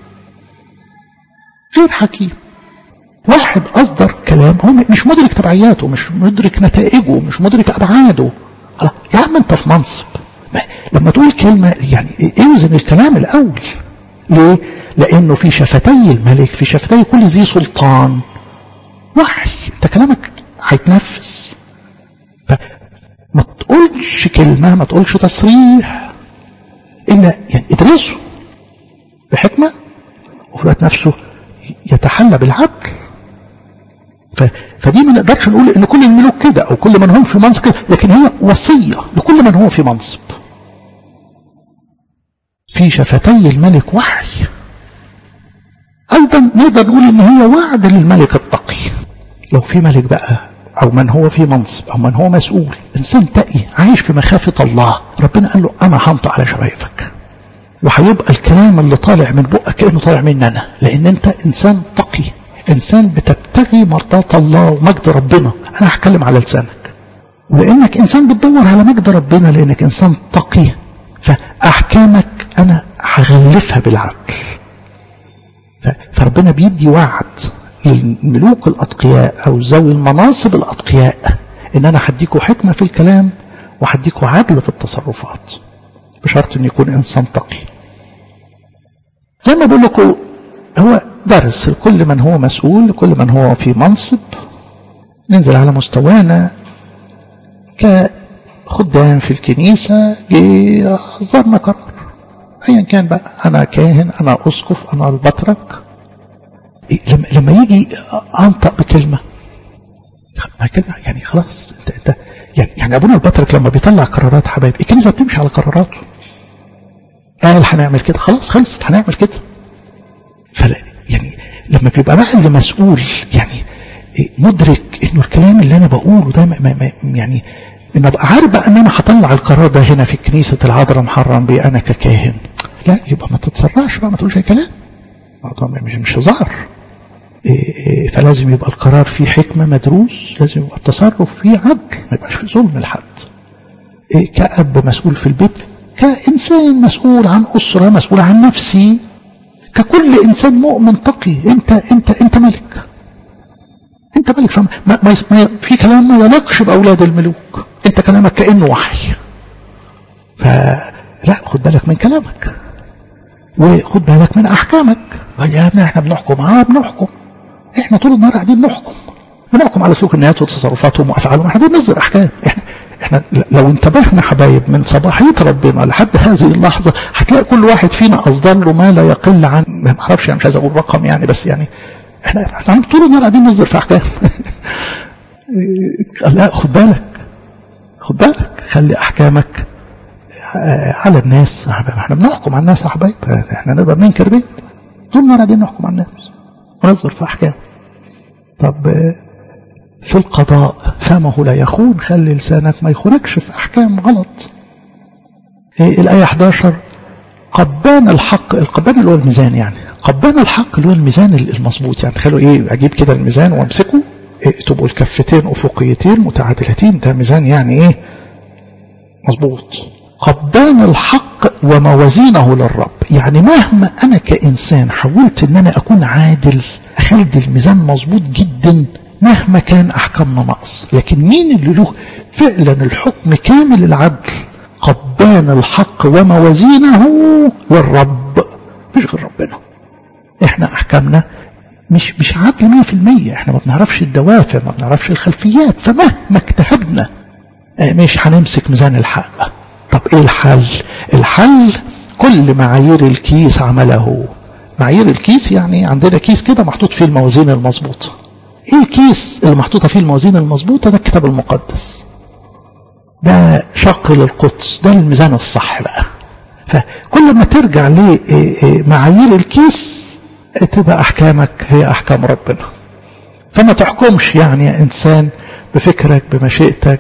غير حكيم واحد أصدر كلام هو مش مدرك تبعياته مش مدرك نتائجه مش مدرك أبعاده يا عم أنت في منصب لما تقول كلمة يعني اوزن الكلام الأول ليه؟ لأنه في شفتي الملك في شفتي كل ذي سلطان وحي أنت كلامك هيتنفذ فما تقولش كلمة ما تقولش تصريح إلا يعني ادرسه بحكمة وفي الوقت نفسه يتحلى بالعدل ف... فدي ما نقدرش نقول ان كل الملوك كده او كل من هم في منصب كده لكن هي وصية لكل من هو في منصب في شفتي الملك وحي ايضا نقدر نقول ان هي وعد للملك التقي لو في ملك بقى أو من هو في منصب أو من هو مسؤول إنسان تقي عايش في مخافة الله ربنا قال له أنا هنطق على شفايفك وهيبقى الكلام اللي طالع من بقك كأنه طالع مني أنا لأن أنت إنسان تقي إنسان بتبتغي مرضاة الله ومجد ربنا أنا هتكلم على لسانك ولأنك إنسان بتدور على مجد ربنا لأنك إنسان تقي فأحكامك أنا هغلفها بالعدل فربنا بيدي وعد للملوك الأتقياء أو ذوي المناصب الأتقياء إن أنا هديكوا حكمة في الكلام وهديكوا عدل في التصرفات بشرط أن يكون إنسان تقي زي ما بقول لكم هو درس لكل من هو مسؤول لكل من هو في منصب ننزل على مستوانا كخدام في الكنيسة جه أصدرنا قرار أيا كان بقى أنا كاهن أنا أسقف أنا البطرك لما يجي أنطق بكلمة كلمة يعني خلاص انت انت يعني, يعني ابونا البطرك لما بيطلع قرارات حبايبي الكنيسه بتمشي على قراراته قال هنعمل كده خلاص خلصت هنعمل كده فلا يعني لما بيبقى بقى اللي مسؤول يعني مدرك انه الكلام اللي انا بقوله ده ما ما يعني ان ابقى عارف بقى ان انا هطلع القرار ده هنا في كنيسه العذراء محرم بيه انا ككاهن لا يبقى ما تتسرعش بقى ما تقولش اي كلام الموضوع مش مش هزار فلازم يبقى القرار فيه حكمة مدروس لازم يبقى التصرف فيه عدل ما يبقاش فيه ظلم لحد كأب مسؤول في البيت كإنسان مسؤول عن أسرة مسؤول عن نفسي ككل إنسان مؤمن تقي أنت أنت أنت ملك أنت ملك فما ما ما في كلام ما يليقش بأولاد الملوك أنت كلامك كأنه وحي فلا خد بالك من كلامك وخد بالك من أحكامك يا ابني احنا بنحكم اه بنحكم احنا طول النهار قاعدين نحكم بنحكم على سلوك الناس وتصرفاتهم وافعالهم احنا بننزل احكام احنا احنا لو انتبهنا حبايب من صباحيه ربنا لحد هذه اللحظه هتلاقي كل واحد فينا اصدر له ما لا يقل عن ما اعرفش يعني مش عايز اقول رقم يعني بس يعني احنا احنا طول النهار قاعدين نصدر في احكام لا خد بالك خد بالك خلي احكامك على الناس احنا بنحكم على الناس يا حبايب احنا نقدر ننكر بيه طول النهار قاعدين نحكم على الناس ونصدر في احكام طب في القضاء فمه لا يخون خلي لسانك ما يخونكش في احكام غلط إيه الايه 11 قبان الحق القبان اللي هو الميزان يعني قبان الحق اللي هو الميزان المظبوط يعني تخيلوا ايه اجيب كده الميزان وامسكه إيه تبقوا الكفتين افقيتين متعادلتين ده ميزان يعني ايه مظبوط قبان الحق وموازينه للرب يعني مهما انا كانسان حاولت ان انا اكون عادل اخلي الميزان مظبوط جدا مهما كان احكامنا نقص لكن مين اللي له فعلا الحكم كامل العدل قبان الحق وموازينه للرب مش غير ربنا احنا احكامنا مش مش عدل 100% احنا ما بنعرفش الدوافع ما بنعرفش الخلفيات فمهما اجتهدنا مش هنمسك ميزان الحق طب ايه الحل الحل كل معايير الكيس عمله معايير الكيس يعني عندنا كيس كده محطوط فيه الموازين المظبوطه ايه الكيس اللي محطوطه فيه الموازين المظبوطه ده الكتاب المقدس ده شق للقدس ده الميزان الصح بقى فكل ما ترجع لمعايير الكيس تبقى احكامك هي احكام ربنا فما تحكمش يعني يا انسان بفكرك بمشيئتك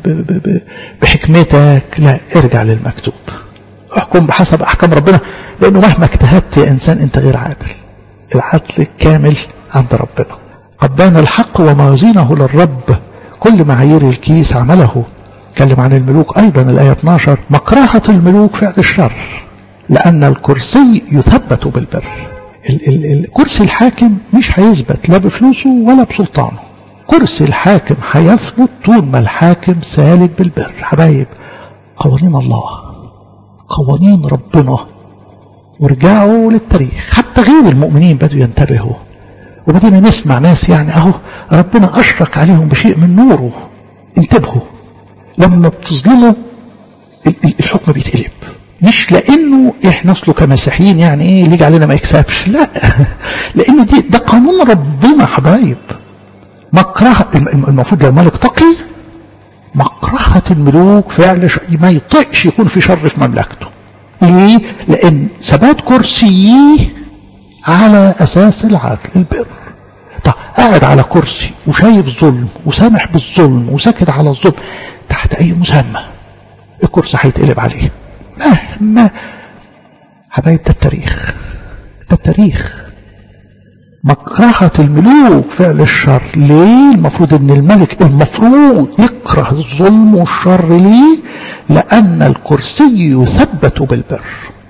بحكمتك لا ارجع للمكتوب احكم بحسب احكام ربنا لانه مهما اجتهدت يا انسان انت غير عادل العدل الكامل عند ربنا قبان الحق وموازينه للرب كل معايير الكيس عمله تكلم عن الملوك ايضا الايه 12 مكرهه الملوك فعل الشر لان الكرسي يثبت بالبر الكرسي الحاكم مش هيثبت لا بفلوسه ولا بسلطانه كرسي الحاكم هيثبت طول ما الحاكم سالك بالبر حبايب قوانين الله قوانين ربنا وارجعوا للتاريخ حتى غير المؤمنين بدوا ينتبهوا وبدينا نسمع ناس يعني اهو ربنا اشرك عليهم بشيء من نوره انتبهوا لما بتظلموا الحكم بيتقلب مش لانه احنا اصله كمسيحيين يعني ايه اللي يجي علينا ما يكسبش لا لانه دي ده قانون ربنا حبايب مكره المفروض لو ملك تقي مكرهة الملوك فعل ما يطيقش يكون في شر في مملكته ليه؟ لأن ثبات كرسيه على أساس العدل البر طب قاعد على كرسي وشايف ظلم وسامح بالظلم وساكت على الظلم تحت اي مسمى الكرسي هيتقلب عليه مهما حبايب ده التاريخ ده التاريخ مكرهة الملوك فعل الشر ليه المفروض ان الملك المفروض يكره الظلم والشر ليه لان الكرسي يثبت بالبر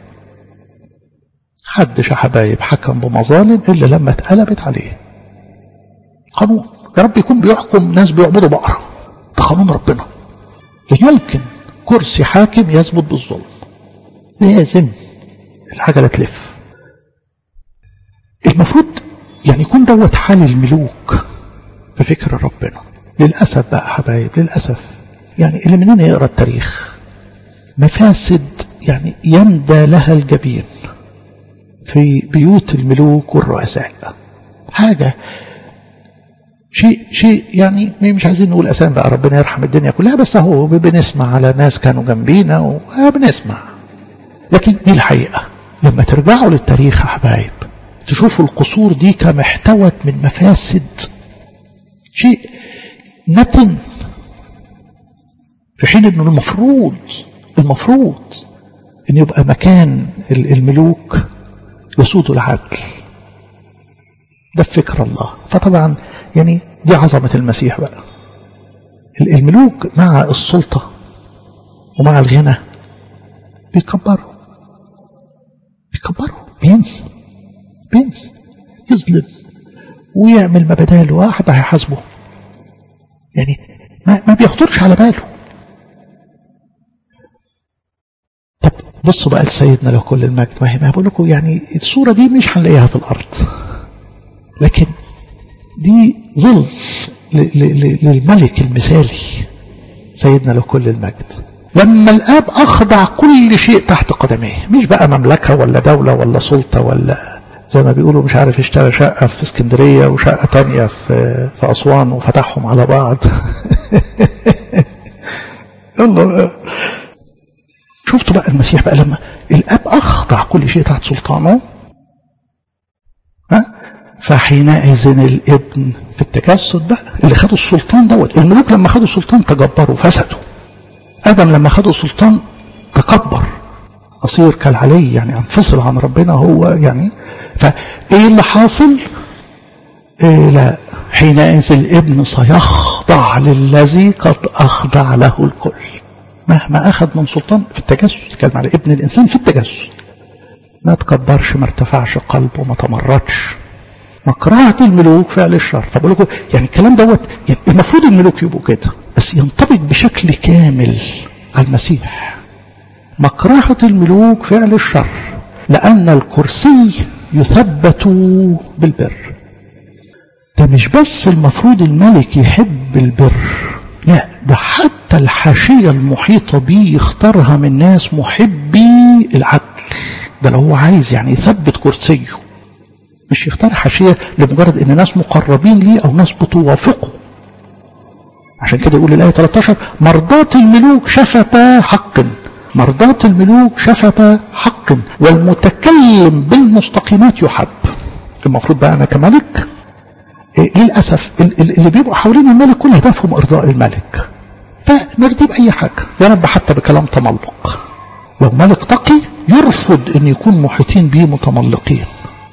حدش يا حبايب حكم بمظالم الا لما اتقلبت عليه قانون يا رب يكون بيحكم ناس بيعبدوا بقرة ده قانون ربنا لا يمكن كرسي حاكم يثبت بالظلم لازم الحاجة لا تلف المفروض يعني يكون دوت حال الملوك في فكر ربنا للأسف بقى حبايب للأسف يعني اللي مننا يقرأ التاريخ مفاسد يعني يندى لها الجبين في بيوت الملوك والرؤساء حاجة شيء شيء يعني مش عايزين نقول اسامي بقى ربنا يرحم الدنيا كلها بس اهو بنسمع على ناس كانوا جنبينا وبنسمع لكن دي الحقيقه لما ترجعوا للتاريخ يا حبايب تشوفوا القصور دي كم احتوت من مفاسد شيء نتن في حين انه المفروض المفروض ان يبقى مكان الملوك يسود العدل ده فكر الله فطبعا يعني دي عظمة المسيح بقى الملوك مع السلطة ومع الغنى بيكبروا بيكبروا بينسى بينسى يظلم ويعمل ما بداله واحد هيحاسبه يعني ما, ما بيخطرش على باله طب بصوا بقى لسيدنا له كل المجد ما هي بقول لكم يعني الصورة دي مش هنلاقيها في الأرض لكن دي ظل للملك المثالي سيدنا له كل المجد لما الاب اخضع كل شيء تحت قدميه مش بقى مملكه ولا دوله ولا سلطه ولا زي ما بيقولوا مش عارف اشترى شقه في اسكندريه وشقه تانية في في اسوان وفتحهم على بعض يلا شفتوا بقى المسيح بقى لما الاب اخضع كل شيء تحت سلطانه ها فحينئذ الابن في التجسد بقى اللي خدوا السلطان دوت الملوك لما خدوا السلطان تجبروا فسدوا ادم لما خدوا السلطان تكبر اصير كالعلي يعني انفصل عن ربنا هو يعني فايه اللي حاصل إيه لا حينئذ الابن سيخضع للذي قد اخضع له الكل مهما اخذ من سلطان في التجسد يتكلم على ابن الانسان في التجسد ما تكبرش ما ارتفعش قلبه ما تمردش مكرهة الملوك فعل الشر فبقول لكم يعني الكلام دوت يعني المفروض الملوك يبقوا كده بس ينطبق بشكل كامل على المسيح مكرهة الملوك فعل الشر لأن الكرسي يثبت بالبر ده مش بس المفروض الملك يحب البر لا ده حتى الحاشية المحيطة بيه يختارها من ناس محبي العدل ده لو هو عايز يعني يثبت كرسيه مش يختار حاشية لمجرد ان ناس مقربين ليه او ناس بتوافقه عشان كده يقول الآية 13 مرضات الملوك شفتا حق مرضات الملوك شفتا حق والمتكلم بالمستقيمات يحب المفروض بقى أنا كملك إيه للأسف اللي بيبقوا حوالين الملك كل هدفهم إرضاء الملك فنرضي بأي حاجة يا رب حتى بكلام تملق لو ملك تقي يرفض أن يكون محيطين به متملقين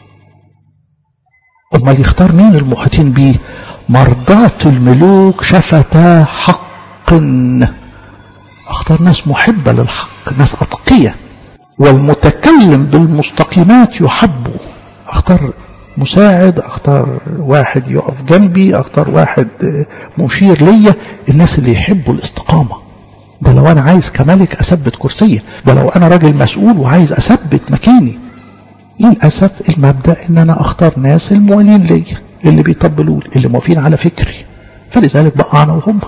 امال يختار مين المحيطين بيه مرضات الملوك شفتا حق اختار ناس محبة للحق ناس أتقية والمتكلم بالمستقيمات يحب اختار مساعد اختار واحد يقف جنبي اختار واحد مشير ليا الناس اللي يحبوا الاستقامة ده لو انا عايز كملك اثبت كرسية ده لو انا راجل مسؤول وعايز اثبت مكاني للأسف المبدأ ان انا اختار ناس المؤمنين لي اللي بيطبلوا لي اللي موافقين على فكري فلذلك بقى انا وهم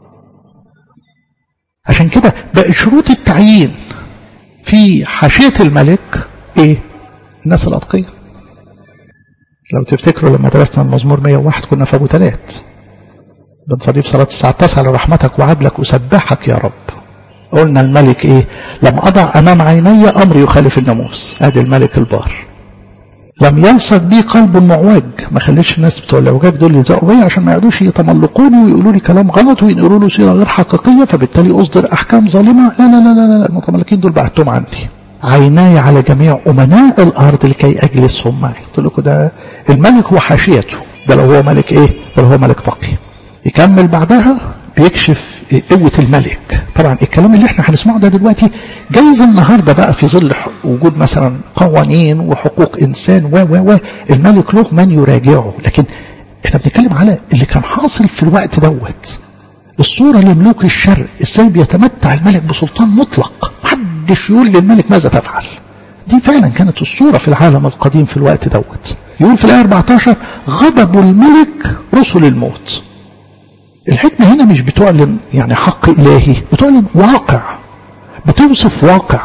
عشان كده بقى شروط التعيين في حاشية الملك ايه الناس الأتقية لو تفتكروا لما درسنا المزمور 101 كنا في ابو تلات بنصلي في صلاة الساعة 9 لرحمتك وعدلك أسبحك يا رب قلنا الملك ايه لم أضع أمام عيني أمر يخالف الناموس ادي الملك البار لم يلصق بي قلب معوج ما خليتش الناس بتوع العوجاج دول يلزقوا بيا عشان ما يقعدوش يتملقوني ويقولوا لي كلام غلط وينقلوا له سيره غير حقيقيه فبالتالي اصدر احكام ظالمه لا لا لا لا, لا المتملقين دول بعتهم عني عيناي على جميع امناء الارض لكي اجلسهم معي قلت لكم ده الملك هو حاشيته ده لو هو ملك ايه ده لو هو ملك تقي يكمل بعدها بيكشف قوة الملك طبعا الكلام اللي احنا هنسمعه ده دلوقتي جايز النهاردة بقى في ظل وجود مثلا قوانين وحقوق انسان و و و الملك له من يراجعه لكن احنا بنتكلم على اللي كان حاصل في الوقت دوت الصورة لملوك الشرق ازاي بيتمتع الملك بسلطان مطلق محدش يقول للملك ماذا تفعل دي فعلا كانت الصورة في العالم القديم في الوقت دوت يقول في الآية 14 غضب الملك رسل الموت الحكمة هنا مش بتعلن يعني حق إلهي بتعلن واقع بتوصف واقع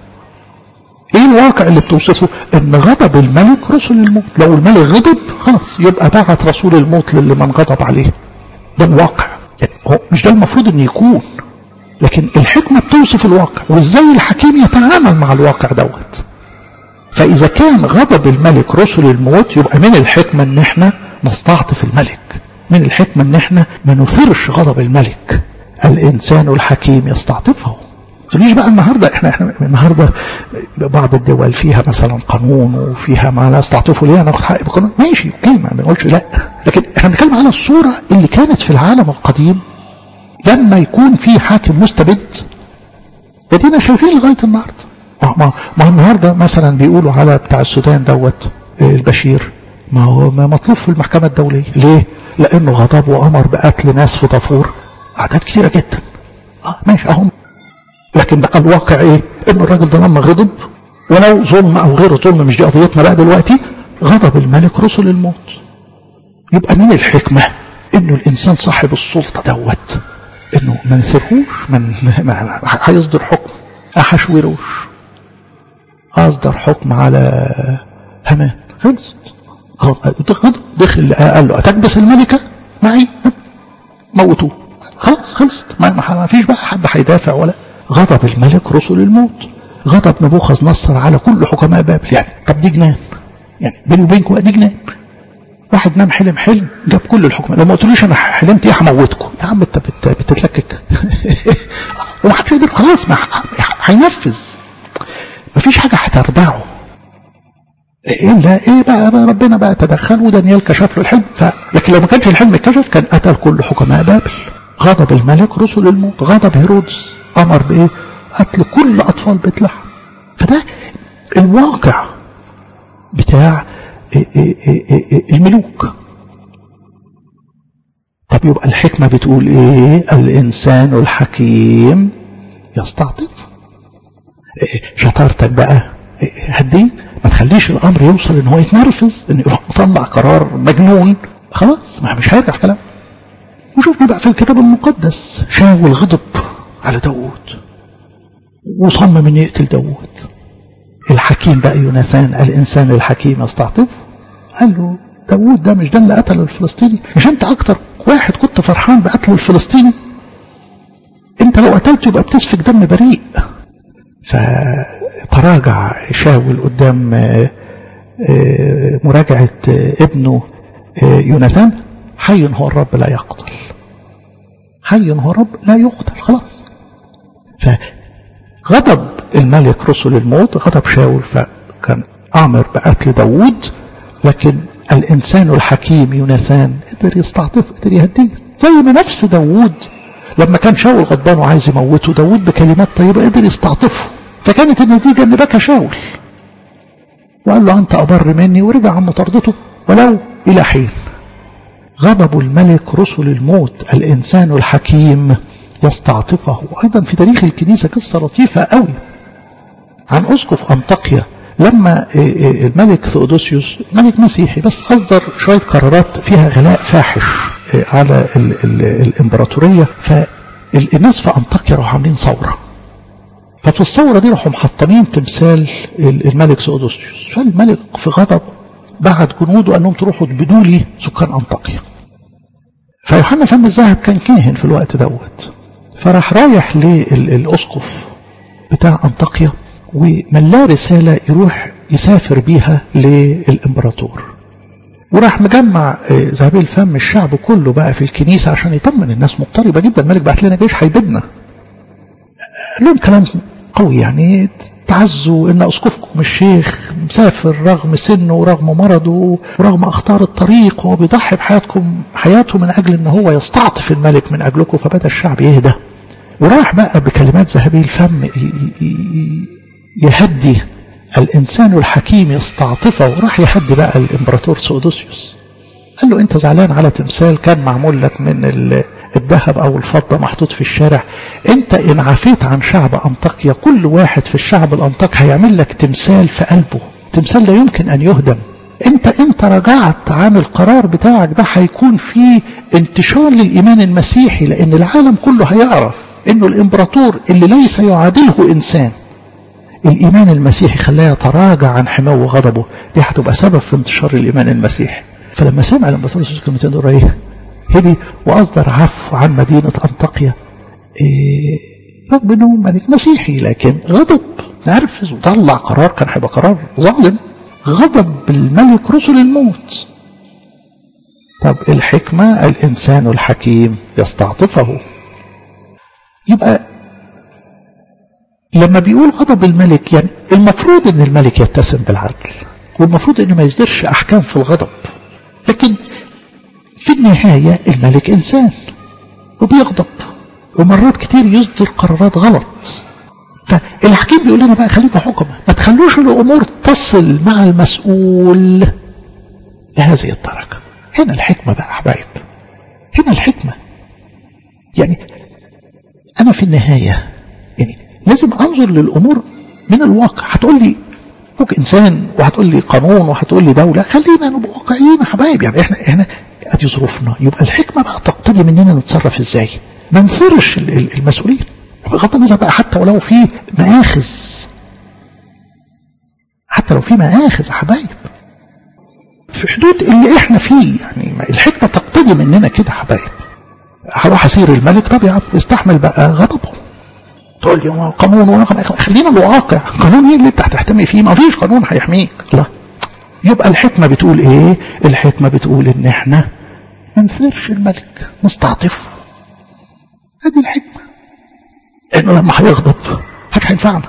ايه الواقع اللي بتوصفه ان غضب الملك رسل الموت لو الملك غضب خلاص يبقى بعت رسول الموت للي من غضب عليه ده الواقع يعني هو مش ده المفروض ان يكون لكن الحكمة بتوصف الواقع وازاي الحكيم يتعامل مع الواقع دوت فاذا كان غضب الملك رسل الموت يبقى من الحكمة ان احنا نستعطف الملك من الحكمة ان احنا ما نثيرش غضب الملك الانسان الحكيم يستعطفه تقوليش بقى النهارده احنا احنا النهارده بعض الدول فيها مثلا قانون وفيها ما لا يستعطفوا ليه ناخد حق بقانون ماشي اوكي ما بنقولش لا لكن احنا بنتكلم على الصوره اللي كانت في العالم القديم لما يكون في حاكم مستبد ودينا شايفين لغايه النهارده ما ما النهارده مثلا بيقولوا على بتاع السودان دوت البشير ما هو ما مطلوب في المحكمه الدوليه ليه؟ لانه غضب وامر بقتل ناس في دافور اعداد كثيره جدا اه ماشي اهم لكن بقى الواقع ايه ان الراجل ده لما غضب ولو ظلم او غير ظلم مش دي قضيتنا بقى دلوقتي غضب الملك رسل الموت يبقى من الحكمة انه الانسان صاحب السلطة دوت انه ما نسيرهوش من هيصدر حكم احشوروش اصدر حكم على همان خلصت غضب دخل قال له اتكبس الملكة معي موتوه خلاص خلصت ما فيش بقى حد هيدافع ولا غضب الملك رسل الموت غضب نبوخذ نصر على كل حكماء بابل يعني طب دي جنان يعني بيني وبينكم دي جنان واحد نام حلم حلم جاب كل الحكماء لو ما قلتليش انا حلمت ايه هموتكم يا عم انت بت... بتتلكك ومحدش يقدر خلاص ما هينفذ مفيش حاجه هتردعه الا ايه بقى ربنا بقى تدخل ودانيال كشف له الحلم ف... لكن لو ما كانش الحلم اتكشف كان قتل كل حكماء بابل غضب الملك رسل الموت غضب هيرودس امر بايه قتل كل اطفال بيت لحم فده الواقع بتاع الملوك طب يبقى الحكمة بتقول ايه الانسان الحكيم يستعطف شطارتك بقى هدي ما تخليش الامر يوصل ان هو يتنرفز ان يروح مطلع قرار مجنون خلاص ما مش هيرجع في كلام وشوفني بقى في الكتاب المقدس شاول غضب على داود وصمم ان يقتل داود الحكيم بقى يوناثان الانسان الحكيم يستعطف قال له داود ده مش ده اللي قتل الفلسطيني مش انت اكتر واحد كنت فرحان بقتل الفلسطيني انت لو قتلته يبقى بتسفك دم بريء فتراجع شاول قدام مراجعة ابنه يوناثان حي هو الرب لا يقتل حي هو الرب لا يقتل خلاص فغضب الملك رسل الموت غضب شاول فكان امر بقتل داوود لكن الانسان الحكيم يوناثان قدر يستعطف قدر يهديه زي ما نفس داوود لما كان شاول غضبان وعايز يموته داوود بكلمات طيبه قدر يستعطفه فكانت النتيجه ان بكى شاول وقال له انت ابر مني ورجع عن مطاردته ولو الى حين غضب الملك رسل الموت الإنسان الحكيم يستعطفه أيضا في تاريخ الكنيسة قصة لطيفة قوي عن أسقف أنطاكيا لما الملك ثيودوسيوس ملك مسيحي بس أصدر شوية قرارات فيها غلاء فاحش على ال ال الإمبراطورية فالناس في أنطاكيا راحوا عاملين ثورة ففي الثورة دي راحوا محطمين تمثال الملك ثيودوسيوس فالملك في غضب بعت جنوده قال لهم تروحوا تبدوا لي سكان أنطاكيا فيوحنا فم الذهب كان كاهن في الوقت دوت فراح رايح للأسقف بتاع أنطاكيا وملاه رسالة يروح يسافر بيها للإمبراطور وراح مجمع ذهبي الفم الشعب كله بقى في الكنيسة عشان يطمن الناس مضطربة جدا الملك بعت لنا جيش هيبيدنا قال لهم كلام قوي يعني تعزوا ان اسقفكم الشيخ مسافر رغم سنه ورغم مرضه ورغم اخطار الطريق وهو بيضحي بحياتكم حياته من اجل ان هو يستعطف الملك من اجلكم فبدا الشعب يهدى وراح بقى بكلمات ذهبي الفم يهدي الانسان الحكيم يستعطفه وراح يهدي بقى الامبراطور سودوسيوس قال له انت زعلان على تمثال كان معمول لك من الذهب او الفضة محطوط في الشارع انت ان عفيت عن شعب انطاكيا كل واحد في الشعب الانطاك هيعمل لك تمثال في قلبه تمثال لا يمكن ان يهدم انت انت رجعت عن القرار بتاعك ده هيكون فيه انتشار للايمان المسيحي لان العالم كله هيعرف انه الامبراطور اللي ليس يعادله انسان الايمان المسيحي خلاه يتراجع عن حماه وغضبه دي هتبقى سبب في انتشار الايمان المسيحي فلما سمع الامبراطور الكلمتين دول ايه هدي واصدر عفو عن مدينه انطاكيا إيه رغم انه ملك مسيحي لكن غضب نرفز وطلع قرار كان هيبقى قرار ظالم غضب الملك رسل الموت طب الحكمة الإنسان الحكيم يستعطفه يبقى لما بيقول غضب الملك يعني المفروض ان الملك يتسم بالعدل والمفروض انه ما يصدرش احكام في الغضب لكن في النهاية الملك انسان وبيغضب ومرات كتير يصدر قرارات غلط فالحكيم بيقول لنا بقى خليكم حكمة ما تخلوش الامور تصل مع المسؤول لهذه الدرجة هنا الحكمة بقى حبايب هنا الحكمة يعني انا في النهاية يعني لازم انظر للامور من الواقع هتقول لي ممكن انسان وهتقول لي قانون وهتقول لي دوله خلينا نبقى واقعيين يا حبايب يعني احنا احنا ادي ظروفنا يبقى الحكمه بقى تقتضي مننا نتصرف ازاي ما نثيرش المسؤولين بغض النظر بقى حتى ولو في مآخذ حتى لو في مآخذ يا حبايب في حدود اللي احنا فيه يعني الحكمه تقتضي مننا كده يا حبايب هروح اسير الملك طب يا عم استحمل بقى غضبه تقول لي قانون خلينا الواقع قانون ايه اللي انت هتحتمي فيه ما فيش قانون هيحميك لا يبقى الحكمة بتقول ايه الحكمة بتقول ان احنا ما نثيرش الملك نستعطفه هذه الحكمة انه لما هيغضب مش هينفعنا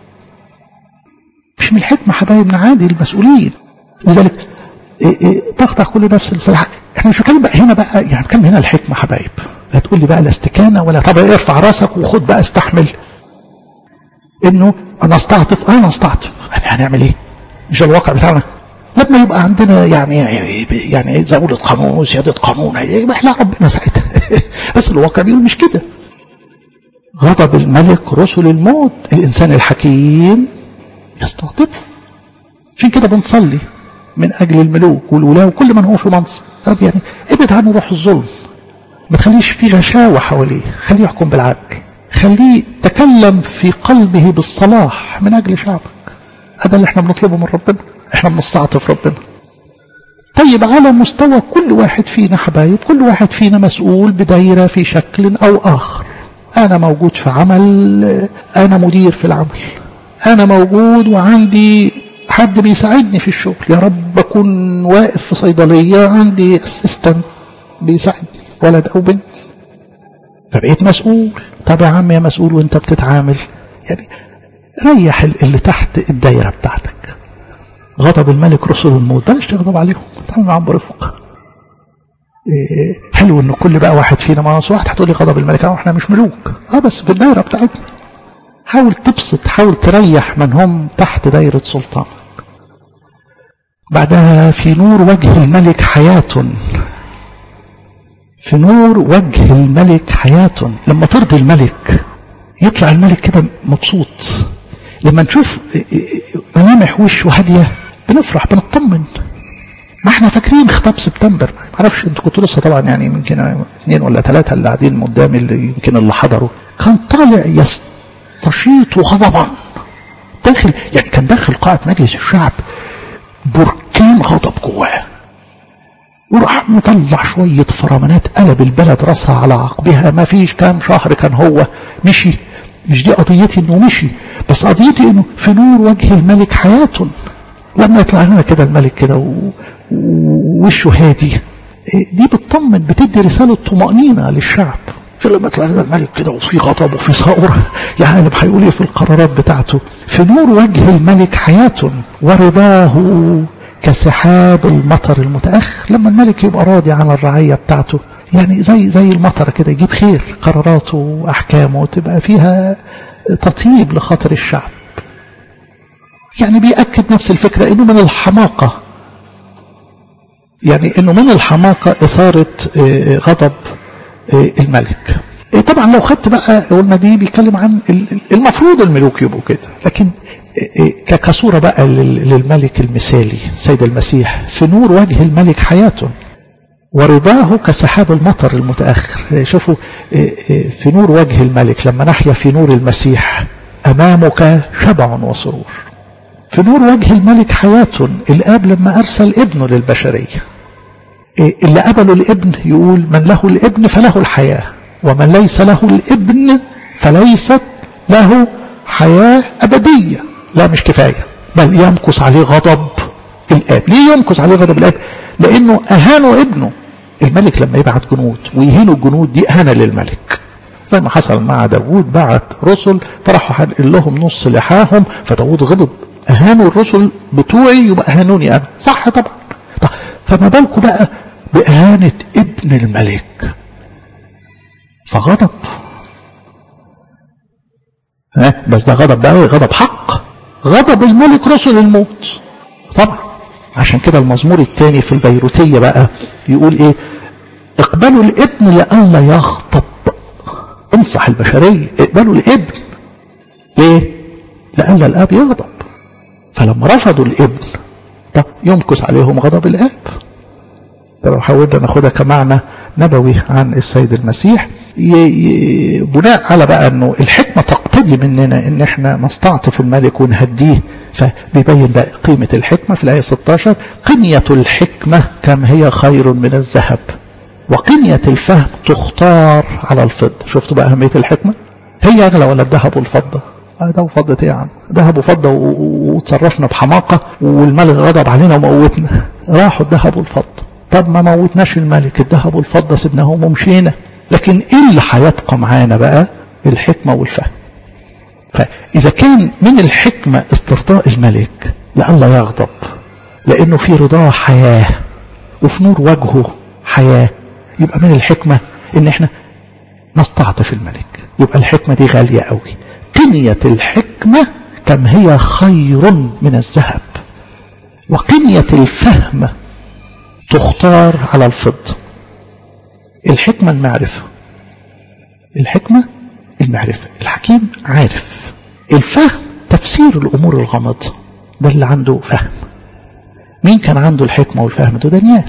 مش من الحكمة حبايب نعادي المسؤولين لذلك إيه إيه تخضع كل نفس الصلاح احنا مش بنتكلم بقى هنا بقى يعني بنتكلم هنا الحكمة حبايب لا تقول لي بقى لا استكانة ولا طب ارفع راسك وخد بقى استحمل انه انا استعطف انا استعطف هنعمل ايه مش الواقع بتاعنا لما يبقى عندنا يعني يعني زاولة قانون وسيادة قانون يبقى احنا ربنا ساعتها بس الواقع بيقول مش كده غضب الملك رسل الموت الانسان الحكيم يستعطف عشان كده بنصلي من اجل الملوك والولاة وكل من هو في منصب رب يعني ابعد عنه روح الظلم ما تخليش فيه غشاوة حواليه خليه يحكم بالعدل خليه تكلم في قلبه بالصلاح من أجل شعبك هذا اللي احنا بنطلبه من ربنا احنا بنستعطف ربنا طيب على مستوى كل واحد فينا حبايب كل واحد فينا مسؤول بدايرة في شكل أو آخر أنا موجود في عمل أنا مدير في العمل أنا موجود وعندي حد بيساعدني في الشغل يا رب أكون واقف في صيدلية عندي اسيستنت بيساعدني ولد أو بنت فبقيت مسؤول طب يا عم يا مسؤول وانت بتتعامل يعني ريح اللي تحت الدايرة بتاعتك غضب الملك رسل الموت بلاش تغضب عليهم تعمل معاهم برفق إيه حلو ان كل بقى واحد فينا ما واحد هتقول لي غضب الملك اه احنا مش ملوك اه بس في الدايرة بتاعتنا حاول تبسط حاول تريح من هم تحت دايرة سلطانك بعدها في نور وجه الملك حياة في نور وجه الملك حياة لما ترضي الملك يطلع الملك كده مبسوط لما نشوف ملامح وشه هادية بنفرح بنطمن ما احنا فاكرين خطاب سبتمبر ما اعرفش انتوا كنتوا لسه طبعا يعني يمكن اثنين ولا ثلاثة اللي قاعدين قدامي اللي يمكن اللي حضروا كان طالع يستشيط غضبا داخل يعني كان داخل قاعة مجلس الشعب بركان غضب جواه وراح مطلع شوية فرمانات قلب البلد راسها على عقبها ما فيش كام شهر كان هو مشي مش دي قضيتي انه مشي بس قضيتي انه في نور وجه الملك حياة لما يطلع لنا كده الملك كده ووشه هادي دي بتطمن بتدي رسالة طمأنينة للشعب لما يطلع لنا الملك كده وفي غضب وفي ثورة يعني هيقول ايه في القرارات بتاعته في نور وجه الملك حياة ورضاه كسحاب المطر المتأخر لما الملك يبقى راضي عن الرعية بتاعته يعني زي زي المطر كده يجيب خير قراراته وأحكامه تبقى فيها تطيب لخاطر الشعب يعني بيأكد نفس الفكرة انه من الحماقة يعني انه من الحماقة اثارة غضب الملك طبعا لو خدت بقى قلنا دي بيتكلم عن المفروض الملوك يبقوا كده لكن كصورة بقى للملك المثالي سيد المسيح في نور وجه الملك حياة ورضاه كسحاب المطر المتأخر شوفوا في نور وجه الملك لما نحيا في نور المسيح أمامك شبع وسرور في نور وجه الملك حياة الآب لما أرسل ابنه للبشرية اللي قبلوا الابن يقول من له الابن فله الحياة ومن ليس له الابن فليست له حياة أبدية لا مش كفاية بل يمكث عليه غضب الآب ليه يمكث عليه غضب الآب لأنه أهانوا ابنه الملك لما يبعت جنود ويهينوا الجنود دي أهانة للملك زي ما حصل مع داوود بعت رسل فراحوا حنقل لهم نص لحاهم فداوود غضب أهانوا الرسل بتوعي يبقى أهانوني أنا صح طبعا طب فما بالكم بقى بإهانة ابن الملك فغضب ها بس ده غضب بقى غضب حق غضب الملك رسل الموت طبعا عشان كده المزمور الثاني في البيروتية بقى يقول ايه اقبلوا الابن لئلا يغضب انصح البشرية اقبلوا الابن ليه لئلا الاب يغضب فلما رفضوا الابن طب يمكث عليهم غضب الاب لو حاولنا ناخدها كمعنى نبوي عن السيد المسيح بناء على بقى انه الحكمة تقتضي مننا ان احنا نستعطف الملك ونهديه فبيبين بقى قيمة الحكمة في الآية 16 قنية الحكمة كم هي خير من الذهب وقنية الفهم تختار على الفضة شفتوا بقى أهمية الحكمة هي أغلى ولا الذهب والفضة ده وفضة ايه يا عم ذهب وفضة وتصرفنا بحماقة والملك غضب علينا وموتنا راحوا الذهب والفضة طب ما موتناش الملك الذهب والفضة سبناهم ومشينا لكن ايه اللي هيبقى معانا بقى الحكمة والفهم فإذا كان من الحكمة استرضاء الملك لئلا يغضب لأنه في رضاه حياة وفي نور وجهه حياة يبقى من الحكمة إن إحنا نستعطف الملك يبقى الحكمة دي غالية قوي قنية الحكمة كم هي خير من الذهب وقنية الفهم تختار على الفضة الحكمة المعرفة الحكمة المعرفة الحكيم عارف الفهم تفسير الأمور الغامضة ده اللي عنده فهم مين كان عنده الحكمة والفهم ده دانيال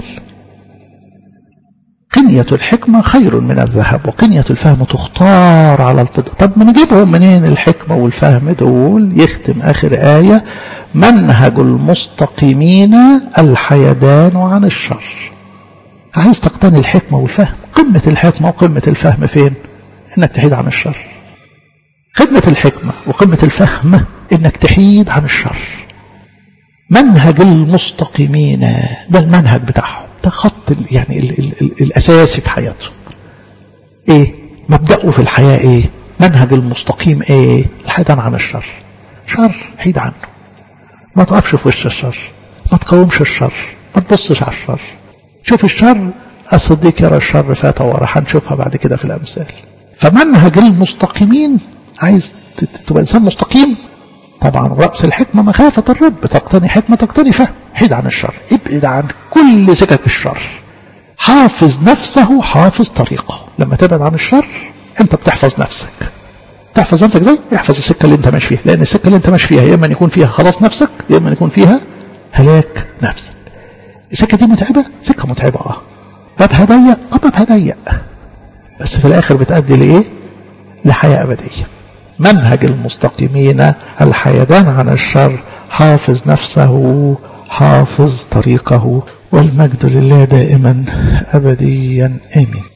قنية الحكمة خير من الذهب وقنية الفهم تختار على الفضة طب ما نجيبهم منين الحكمة والفهم دول يختم آخر آية منهج المستقيمين الحيدان عن الشر عايز تقتني الحكمة والفهم قمة الحكمة وقمة الفهم فين انك تحيد عن الشر خدمة الحكمة وقمة الفهم انك تحيد عن الشر منهج المستقيمين ده المنهج بتاعهم ده خط يعني ال ال ال الاساسي في حياته ايه مبدأه في الحياة ايه منهج المستقيم ايه الحيدان عن الشر شر حيد عنه ما تقفش في وش الشر ما تقاومش الشر ما تبصش على الشر شوف الشر الصديق يرى الشر فات ورا هنشوفها بعد كده في الامثال فمنهج المستقيمين عايز تبقى انسان مستقيم طبعا رأس الحكمة مخافة الرب تقتني حكمة تقتني فهم حيد عن الشر ابعد عن كل سكك الشر حافظ نفسه حافظ طريقه لما تبعد عن الشر انت بتحفظ نفسك تحفظ نفسك ازاي احفظ السكة اللي انت ماشي فيها لان السكة اللي انت ماشي فيها يا اما يكون فيها خلاص نفسك يا اما يكون فيها هلاك نفسك السكة دي متعبة سكة متعبة اه بابها ضيق اه بابها ضيق بس في الاخر بتأدي لايه لحياة ابدية منهج المستقيمين الحيدان عن الشر حافظ نفسه حافظ طريقه والمجد لله دائما أبديا آمين